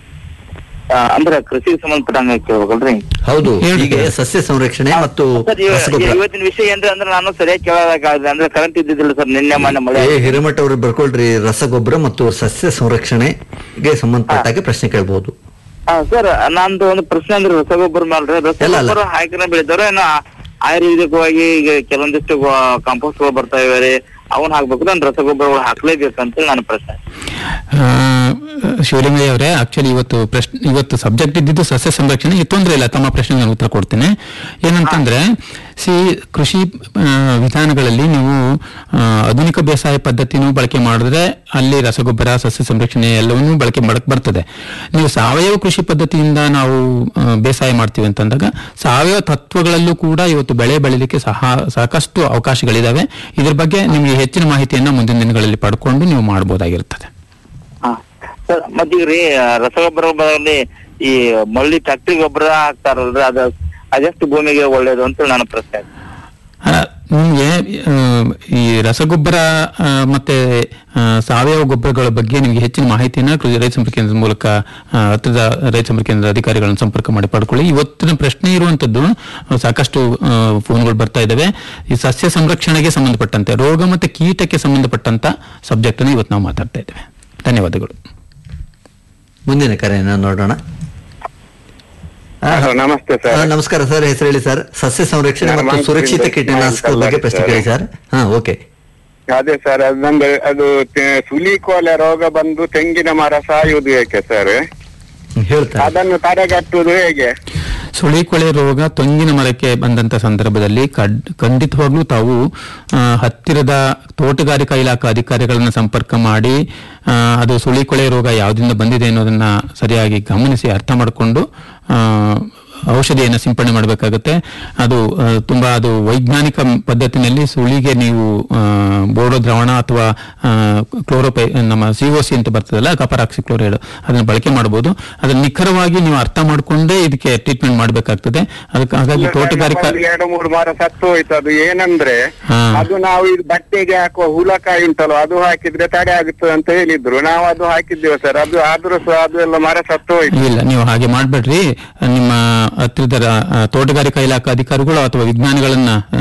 S7: ಅಂದ್ರೆ ಕೃಷಿಗೆ ಸಂಬಂಧಪಟ್ಟಂಗ ಕೇಳ್ಬೇಕಲ್ರಿ
S5: ಹೌದು
S6: ಹೇಳ್ರಿ.
S5: ಹೀಗೆ ಸಸ್ಯ ಸಂರಕ್ಷಣೆ ಮತ್ತು
S7: ಸರ್ ಇವ-
S5: ರಸಗೊಬ್ಬರ
S7: ಇವತ್ತಿನ ವಿಷಯ ಏನ್ರಿ ಅಂದ್ರೆ ನಾನು ಸರಿಯಾಗಿ ಕೇಳೋದಾಗಲ್ಲ ಅಂದ್ರೆ ಕರೆಂಟ್ ಇದ್ದಿದ್ದಿಲ್ಲ ಸರ್ ನಿನ್ನೆ ಮೊನ್ನೆ ಮಳೆ
S5: ಏ ಹಿರೇಮಠ ಅವರು ಬರ್ಕೊಳ್ರಿ ರಸಗೊಬ್ಬರ ಮತ್ತು ಸಸ್ಯ ಸಂರಕ್ಷಣೆಗೆ ಸಂಬಂಧಪಟ್ಟಾಗೆ ಪ್ರಶ್ನೆ ಕೇಳಬಹುದು
S7: ಹಾ ಸರ್ ನಂದು ಒಂದು ಪ್ರಶ್ನೆ ಅಂದ್ರೆ ರಸಗೊಬ್ಬರ ಮೇಲ್ರಿ
S5: ಇಲ್ಲ, ಅಲ್ಲ.
S7: ರಸಗೊಬ್ಬರ ಹಾಕಿನ ಬೆಳಿತಾರ ಏನೋ ಆಯುರ್ವೇದಿಕವಾಗಿ ಈಗ ಕೆಲವೊಂದಿಷ್ಟು ಕಾಂಪೋಸ್ಟ್ ಗಳು ಬರ್ತಾ ಇವೆ ರೀ ಅವನ್ ಹಾಕ್ಬೇಕು ನಾನು ರಸಗೊಬ್ಬರಗಳು ಹಾಕ್ಲೇಬೇಕಂತ ನನ್ನ ಪ್ರಶ್ನೆ
S6: ಶಿವಲಿಂಗಯ್ಯ ಅವರೇ ಆಕ್ಚುಲಿ ಇವತ್ತು ಪ್ರಶ್ನೆ ಇವತ್ತು ಸಬ್ಜೆಕ್ಟ್ ಇದ್ದಿದ್ದು ಸಸ್ಯ ಸಂರಕ್ಷಣೆ ಇದು ತೊಂದರೆ ಇಲ್ಲ ತಮ್ಮ ಪ್ರಶ್ನೆಗೆ ನಾನು ಉತ್ತರ ಕೊಡ್ತೀನಿ ಏನಂತಂದ್ರೆ ಸಿ ಕೃಷಿ ಆ, ವಿಧಾನಗಳಲ್ಲಿ ನೀವು ಆ, ಆಧುನಿಕ ಬೇಸಾಯ ಪದ್ಧತಿನೂ ಬಳಕೆ ಮಾಡಿದ್ರೆ ಅಲ್ಲಿ ರಸಗೊಬ್ಬರ ಸಸ್ಯ ಸಂರಕ್ಷಣೆ ಎಲ್ಲವನ್ನೂ ಬಳಕೆ ಮಾಡಕ್ ಬರ್ತದೆ ನೀವು ಸಾವಯವ ಕೃಷಿ ಪದ್ಧತಿಯಿಂದ ನಾವು ಆ, ಬೇಸಾಯ ಮಾಡ್ತೀವಿ ಅಂತಂದಾಗ ಸಾವಯವ ತತ್ವಗಳಲ್ಲೂ ಕೂಡ ಇವತ್ತು ಬೆಳೆ ಬೆಳಿಲಿಕ್ಕೆ ಸಹ ಸಾಕಷ್ಟು ಅವಕಾಶಗಳಿದಾವೆ ಇದ್ರ ಬಗ್ಗೆ ನಿಮಗೆ ಹೆಚ್ಚಿನ ಮಾಹಿತಿಯನ್ನ ಮುಂದಿನ ದಿನಗಳಲ್ಲಿ ಪಡ್ಕೊಂಡು ನೀವು ಮಾಡಬಹುದಾಗಿರ್ತದೆ
S7: ಹಾ ಸರ್ ಮತ್ತೀಗ ರೀ ರಸಗೊಬ್ಬರ ಬದಲಿ ಈ ಮಳ್ಳಿ ಫ್ಯಾಕ್ಟ್ರಿ ಗೊಬ್ಬರ ಹಾಕ್ತಾರಲ್ರಿ ಅದ ಅದೆಷ್ಟು ಭೂಮಿಗೆ ಒಳ್ಳೇದು ಅಂತ ನನ್ನ ಪ್ರಶ್ನೆ
S6: ಆ, ನಿಮ್ಗೆ ಆ, ಈ ರಸಗೊಬ್ಬರ ಆ, ಮತ್ತೆ ಆ, ಸಾವಯವ ಗೊಬ್ಬರಗಳ ಬಗ್ಗೆ ನಿಮಗೆ ಹೆಚ್ಚಿನ ಮಾಹಿತಿಯನ್ನ ಕೃಷಿ ರೈತ ಸಂಪರ್ಕ ಕೇಂದ್ರದ ಮೂಲಕ ಆ, ಹತ್ತಿರದ ರೈತ ಸಂಪರ್ಕ ಕೇಂದ್ರದ ಅಧಿಕಾರಿಗಳನ್ನು ಸಂಪರ್ಕ ಮಾಡಿ ಪಡ್ಕೊಳ್ಳಿ ಇವತ್ತಿನ ಪ್ರಶ್ನೆ ಇರುವಂತದ್ದು ಆ, ಸಾಕಷ್ಟು ಆ, ಫೋನ್ಗಳು ಬರ್ತಾ ಇದಾವೆ ಈ ಸಸ್ಯ ಸಂರಕ್ಷಣೆಗೆ ಸಂಬಂಧಪಟ್ಟಂತೆ ರೋಗ ಮತ್ತೆ ಕೀಟಕ್ಕೆ ಸಂಬಂಧಪಟ್ಟಂತ ಸಬ್ಜೆಕ್ಟ್ ಅನ್ನು ಇವತ್ತು ನಾವು ಮಾತಾಡ್ತಾ ಇದ್ದೇವೆ ಧನ್ಯವಾದಗಳು
S5: ಮುಂದಿನ ಕರೆಯನ್ನು ನೋಡೋಣ ಆ,
S3: ನಮಸ್ತೆ
S5: ಆ,
S3: ಸರ್
S5: ನಮಸ್ಕಾರ ಸರ್ ಹೆಸರು ಹೇಳಿ ಸರ್ ಸಸ್ಯ ಸಂರಕ್ಷಣೆ
S3: ನಾನು
S5: ಮತ್ತು ಸುರಕ್ಷಿತ
S3: ಮಂಗಳೂರಿಂದ
S5: ಕೀಟನಾಶಕದ ಬಗ್ಗೆ ಪ್ರಶ್ನೆ ಕೇಳಿ ಸರ್ ಹಾ ಓಕೆ
S3: ಅದೇ ಸರ್ ಅದಂದ್ರೆ ಅದು ತೆ- ಸುಲಿಕೋಲೆ ರೋಗ ಬಂದು ತೆಂಗಿನ ಮರ ಸಾಯುವುದು ಏಕೆ ಸರ್
S5: ಹೇಳ್ತಾರೆ
S3: ಅದನ್ನು ತಡೆಗಟ್ಟುವುದು ಹೇಗೆ
S6: ಸುಳಿಕೊಳೆ ರೋಗ ತೆಂಗಿನ ಮರಕ್ಕೆ ಬಂದಂತ ಸಂದರ್ಭದಲ್ಲಿ ಕಡ್- ಖಂಡಿತವಾಗ್ಲೂ ತಾವು ಆ, ಹತ್ತಿರದ ತೋಟಗಾರಿಕಾ ಇಲಾಖಾ ಅಧಿಕಾರಿಗಳನ್ನ ಸಂಪರ್ಕ ಮಾಡಿ ಆ, ಅದು ಸುಳಿಕೊಳೆ ರೋಗ ಯಾವ್ದಿಂದ ಬಂದಿದೆ ಅನ್ನೋದನ್ನ ಸರಿಯಾಗಿ ಗಮನಿಸಿ ಅರ್ಥ ಮಾಡಿಕೊಂಡು ಔಷಧಿಯನ್ನು ಸಿಂಪಡಣೆ ಮಾಡಬೇಕಾಗುತ್ತೆ ಅದು ಆ, ತುಂಬಾ ಅದು ವೈಜ್ಞಾನಿಕ ಪದ್ಧತಿನಲ್ಲಿ ಸುಳಿಗೆ ನೀವು ಆ, ಬೋಡೋ ದ್ರಾವಣ ಅಥವಾ ಕ್ಲೋರೋಪೈ ನಮ್ಮ ಸಿಒಸಿ ಅಂತ ಬರ್ತದಲ್ಲ ಕಪರಾಕ್ಸಿ ಕ್ಲೋರೈಡ್ ಅದನ್ನ ಬಳಕೆ ಮಾಡಬಹುದು ಅದನ್ನ ನಿಖರವಾಗಿ ನೀವು ಅರ್ಥ ಮಾಡ್ಕೊಂಡೇ ಇದಕ್ಕೆ ಟ್ರೀಟ್ಮೆಂಟ್ ಮಾಡಬೇಕಾಗ್ತದೆ ಅದಕ್ಕೆ ಹಾಗಾಗಿ ತೋಟಗಾರಿಕಾ
S3: ಒಂದು ಎರಡು ಮೂರು ಮರ ಸತ್ತು ಹೋಯ್ತು ಅದು ಏನಂದ್ರೆ
S6: ಹಾ.
S3: ಅದು ನಾವು ಇದು ಬಟ್ಟೆಗೆ ಹಾಕುವ ಹುಲಕಾಯಿ ಉಂಟಲ್ಲ ಅದು ಹಾಕಿದ್ರೆ ತಡೆ ಆಗುತ್ತದೆ ಅಂತ ಹೇಳಿದ್ರು ನಾವು ಅದು ಹಾಕಿದ್ದೇವೆ ಸರ್ ಅದು ಆದ್ರೂ ಸಹ ಅದು ಎಲ್ಲ ಮರ ಸತ್ತು ಹೋಯ್ತು
S6: ಇಲ್ಲ ನೀವು ಹಾಗೆ ಮಾಡ್ಬೇಡ್ರಿ ನಿಮ್ಮ ಹತ್ತಿರದ ರ- ಆ, ತೋಟಗಾರಿಕಾ ಇಲಾಖಾ ಅಧಿಕಾರಿಗಳು ಅಥವಾ ವಿಜ್ಞಾನಿಗಳನ್ನ ಆ,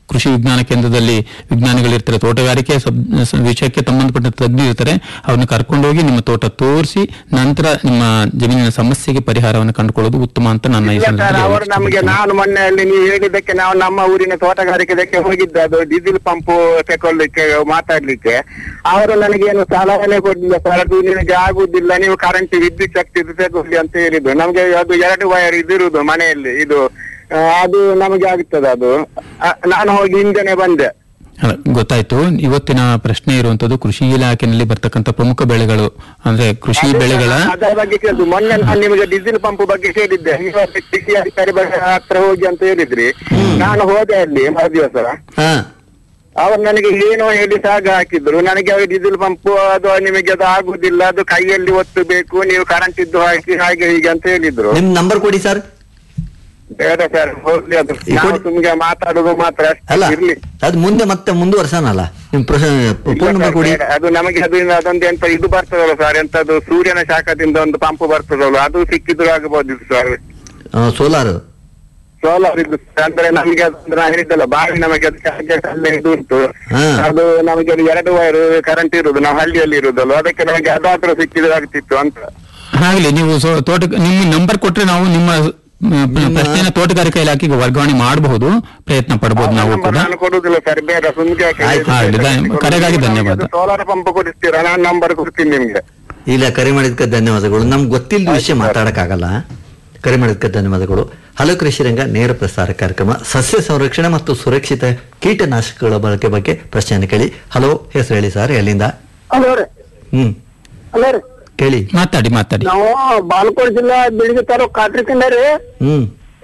S6: ಕೃಷಿ ವಿಜ್ಞಾನ ಕೇಂದ್ರದಲ್ಲಿ ವಿಜ್ಞಾನಿಗಳಿರ್ತಾರೆ ತೋಟಗಾರಿಕೆ ಸಬ್ ಸ- ವಿಷಯಕ್ಕೆ ಸಂಬಂಧಪಟ್ಟ ತಜ್ಞರು ಇರ್ತಾರೆ ಅವ್ರನ್ನ ಕರ್ಕೊಂಡೋಗಿ ನಿಮ್ಮ ತೋಟ ತೋರಿಸಿ ನಂತರ ನಿಮ್ಮ ಜಮೀನಿನ ಸಮಸ್ಯೆಗೆ ಪರಿಹಾರವನ್ನು ಕಂಡುಕೊಳ್ಳೋದು ಉತ್ತಮ ಅಂತ ನನ್ನ ಈ
S3: ಇಲ್ಲ ಸರ್
S6: ಸಂದರ್ಭದಲ್ಲಿ
S3: ಅವರು ನಮಗೆ
S6: ಹೇಳಲಿಕ್ಕೆ
S3: ನಾನು ಮೊನ್ನೆ ಅಲ್ಲಿ ನೀವು ಹೇಳಿದ್ದಕ್ಕೆ ನಾವು ನಮ್ಮ ಊರಿನ ತೋಟಗಾರಿಕೆದಕ್ಕೆ ಹೋಗಿದ್ದೆ ಅದು ಡೀಸೆಲ್ ಪಂಪ್ ತಕೊಳ್ಳಿಕ್ಕೆ ಮಾತಾಡ್ಲಿಕ್ಕೆ ಅವರು ನನಗೇನು ಸಲಹೆನೆ ಕೊಡ್ಲಿಲ್ಲ ಸರ್ ಅದು ನಿಮಗೆ ಆಗುದಿಲ್ಲ ನೀವು ಕರೆಂಟ್ ವಿದ್ಯುತ್ ಶಕ್ತಿ ತಗೊಳ್ಳಿ ಅಂತ ಹೇಳಿದ್ರು ನಮ್ಗೆ ಅದು ಎರಡು ವೈರ್ ಇದಿರುದು ಮನೆಯಲ್ಲಿ ಇದು ಆ, ಅದು ನಮಗೆ ಆಗ್ತದೆ ಅದು ಆ, ನಾನು ಹೋಗಿ ಹಿಂದೆನೆ ಬಂದೆ
S6: ಅಲ್ಲ, ಗೊತ್ತಾಯ್ತು ಇವತ್ತಿನ ಪ್ರಶ್ನೆ ಇರುವಂತದ್ದು ಕೃಷಿ ಇಲಾಖೆಯಲ್ಲಿ ಬರ್ತಕ್ಕಂಥ ಪ್ರಮುಖ ಬೆಳೆಗಳು ಅಂದ್ರೆ ಕೃಷಿ ಬೆಳೆಗಳ
S3: ಅದರ ಬಗ್ಗೆ ಕೇಳಿದ್ದು ಮೊನ್ನೆ ನಾನು ನಿಮಗೆ ಡೀಸೆಲ್ ಪಂಪ್ ಬಗ್ಗೆ ಕೇಳಿದ್ದೆ ನೀವು ಅಲ್ಲಿ ಕೃಷಿ ಅಧಿಕಾರಿ ಬಗ್ಗೆ ಹತ್ರ ಹೋಗಿ ಅಂತ ಹೇಳಿದ್ರಿ ನಾನು ಹೋದೆ ಅಲ್ಲಿ ಮರುದಿವಸ
S5: ಹಾ
S3: ಅವರು ನನಗೆ ಏನೋ ಹೇಳಿ ಸಾಗ ಹಾಕಿದ್ರು ನನಗೆ ಅವ್ರು ಡೀಸೆಲ್ ಪಂಪ್ ಅದು ನಿಮಗೆ ಅದು ಆಗುದಿಲ್ಲ ಅದು ಕೈಯಲ್ಲಿ ಒತ್ತಬೇಕು ನೀವು ಕರೆಂಟ್ ಇದ್ದು ಹಾಕಿ ಹಾಗೆ ಹೀಗೆ ಅಂತ ಹೇಳಿದ್ರು
S5: ನಿಮ್ ನಂಬರ್ ಕೊಡಿ ಸರ್
S3: ಬೇಡ ಸರ್ ಹೋಗ್ಲಿ ಅದು
S5: ಈ
S3: ನಾವು
S5: ಕೊಡಿ.
S3: ನಿಮ್ಗೆ ಮಾತಾಡುದು ಮಾತ್ರ ಅಷ್ಟೇ
S5: ಅಲ್ಲ
S3: ಇರ್ಲಿ
S5: ಅದು ಮುಂದೆ ಮತ್ತೆ ಮುಂದುವರ್ಸನಲ್ಲ ನಿಮ್
S3: ಇಲ್ಲ
S5: ಫೋನ್ ನಂಬರ್
S3: sir,
S5: ಕೊಡಿ
S3: ಬೇಡ. ಅದು ನಮಗೆ ಅದು ಅದೊಂದು ಎಂತ ಇದು ಬರ್ತದಲ್ಲ ಸರ್ ಎಂತದು ಸೂರ್ಯನ ಶಾಖದಿಂದ ಒಂದು ಪಂಪ್ ಬರ್ತದಲ್ಲ ಅದು ಸಿಕ್ಕಿದ್ರು ಆಗಬಹುದು ಸರ್
S5: ಸೋಲಾರ್
S3: ಸೋಲಾರ್ ಇದು ಅಂದ್ರೆ ನಮಗೆ ಅದು ನಾ ಹೇಳಿದ್ದಲ್ಲ ಬಾವಿ ನಮಗೆ ಅದು ಚಾರ್ಜಸ್ ಅಲ್ಲೇ ಇದು ಉಂಟು
S5: ಹಾ.
S3: ಅದು ನಮಗೆ ಅದು ಎರಡು ವೈರ್ ಕರೆಂಟ್ ಇರುದು ನಾವು ಹಳ್ಳಿಯಲ್ಲಿ ಇರುದಲ್ಲ ಅದಕ್ಕೆ ನಮಗೆ ಅದಾದ್ರೂ ಸಿಕ್ಕಿದ್ರೆ ಆಗ್ತಿತ್ತು ಅಂತ
S6: ಆಗ್ಲಿ ನೀವು ಸೊ- ತೋಟ ನಿಮ್ಮ ನಂಬರ್ ಕೊಟ್ರೆ ನಾವು ನಿಮ್ಮ ಮ್, ಪ್ರಶ್ನೆನ ತೋಟಗಾರಿಕಾ ಇಲಾಖೆಗೆ ವರ್ಗಾವಣೆ ಮಾಡಬಹುದು ಪ್ರಯತ್ನ ಪಡಬಹುದು ನಾವು
S3: ನಂಬರ್
S6: ಕೂಡ
S3: ನಾನು ಕೊಡುದಿಲ್ಲ ಸರ್ ಬೇಡ ಸುಮ್ಗೆ
S6: ಆಯ್ತು, ಆಯ್ತು. ಧನ್ಯ- ಕರೆಗಾಗಿ ಧನ್ಯವಾದ.
S3: ಸೋಲಾರ್ ಪಂಪ್ ಕೊಡಿಸ್ತೀರಾ ನಾನು ನಂಬರ್ ಕೊಡ್ತೀನಿ ನಿಮ್ಗೆ
S5: ಇಲ್ಲ ಕರೆ ಮಾಡಿದ್ಕೆ ಧನ್ಯವಾದಗಳು ನಮ್ಗೆ ಗೊತ್ತಿಲ್ಲದ ವಿಷಯ
S3: ಆಯ್ತು ಸರ್.
S5: ಮಾತಾಡಕ್ಕಾಗಲ್ಲ ಕರೆ ಮಾಡಿದ್ಕೆ ಧನ್ಯವಾದಗಳು ಹಲೋ ಕೃಷಿ ರಂಗ ನೇರ ಪ್ರಸಾರ ಕಾರ್ಯಕ್ರಮ ಸಸ್ಯ ಸಂರಕ್ಷಣೆ ಮತ್ತು ಸುರಕ್ಷಿತ ಕೀಟನಾಶಕಗಳ ಬಳಕೆ ಬಗ್ಗೆ ಪ್ರಶ್ನೆಯನ್ನು ಕೇಳಿ ಹಲೋ ಹೆಸರು ಹೇಳಿ ಸರ್ ಎಲ್ಲಿಂದ
S3: ಹಲೋ ರೀ
S5: ಹ್ಮ್
S3: ಹಲೋ ರೀ
S5: ಕೇಳಿ
S6: ಮಾತಾಡಿ ಮಾತಾಡಿ
S3: ನಾವು ಬಾಲ್ಕೋಟ್ ಜಿಲ್ಲಾ ಬಿಳಿಗಿ ತಾಲೂಕ್ ಕಾಟ್ರಿಕಿಂದ ರೀ
S5: ಹ್ಮ್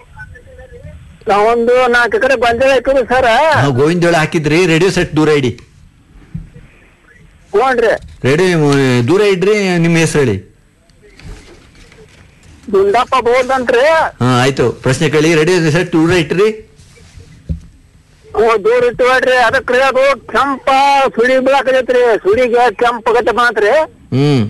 S3: ನಾವೊಂದು ನಾಲ್ಕು ಎಕರೆ ಗೊಂಜಾಳ ಹಾಕಿದ್ರಿ ಸರ್
S5: ನಾವು ಗೋವಿಂದೋಳ ಹಾಕಿದ್ರಿ ರೇಡಿಯೋ ಸೆಟ್ ದೂರ ಇಡಿ
S3: ಹ್ಞೂನ್ರಿ
S5: ರೇಡಿಯೋ ದೂರ ಇಡ್ರಿ ನಿಮ್ಮ ಹೆಸರು ಹೇಳಿ
S3: ದುಂಡಪ್ಪ ಬೋಲ್ದಂತ್ರಿ
S5: ಹಾ ಆಯ್ತು ಪ್ರಶ್ನೆ ಕೇಳಿ ರೇಡಿಯೋ ಸೆಟ್ ದೂರ ಇಟ್ರಿ
S3: ಹ್ಞೂ ದೂರ ಇಟ್ಟು ನೋಡ್ರಿ ಅದಕ್ರಿ ಅದು ಕೆಂಪ ಸುಳಿ ಬೀಳಾಕತೈತ್ರಿ ಸುಳಿಗೆ ಕೆಂಪ ಗತ್ತೆ ಮಾತ್ರಿ
S5: ಹ್ಮ್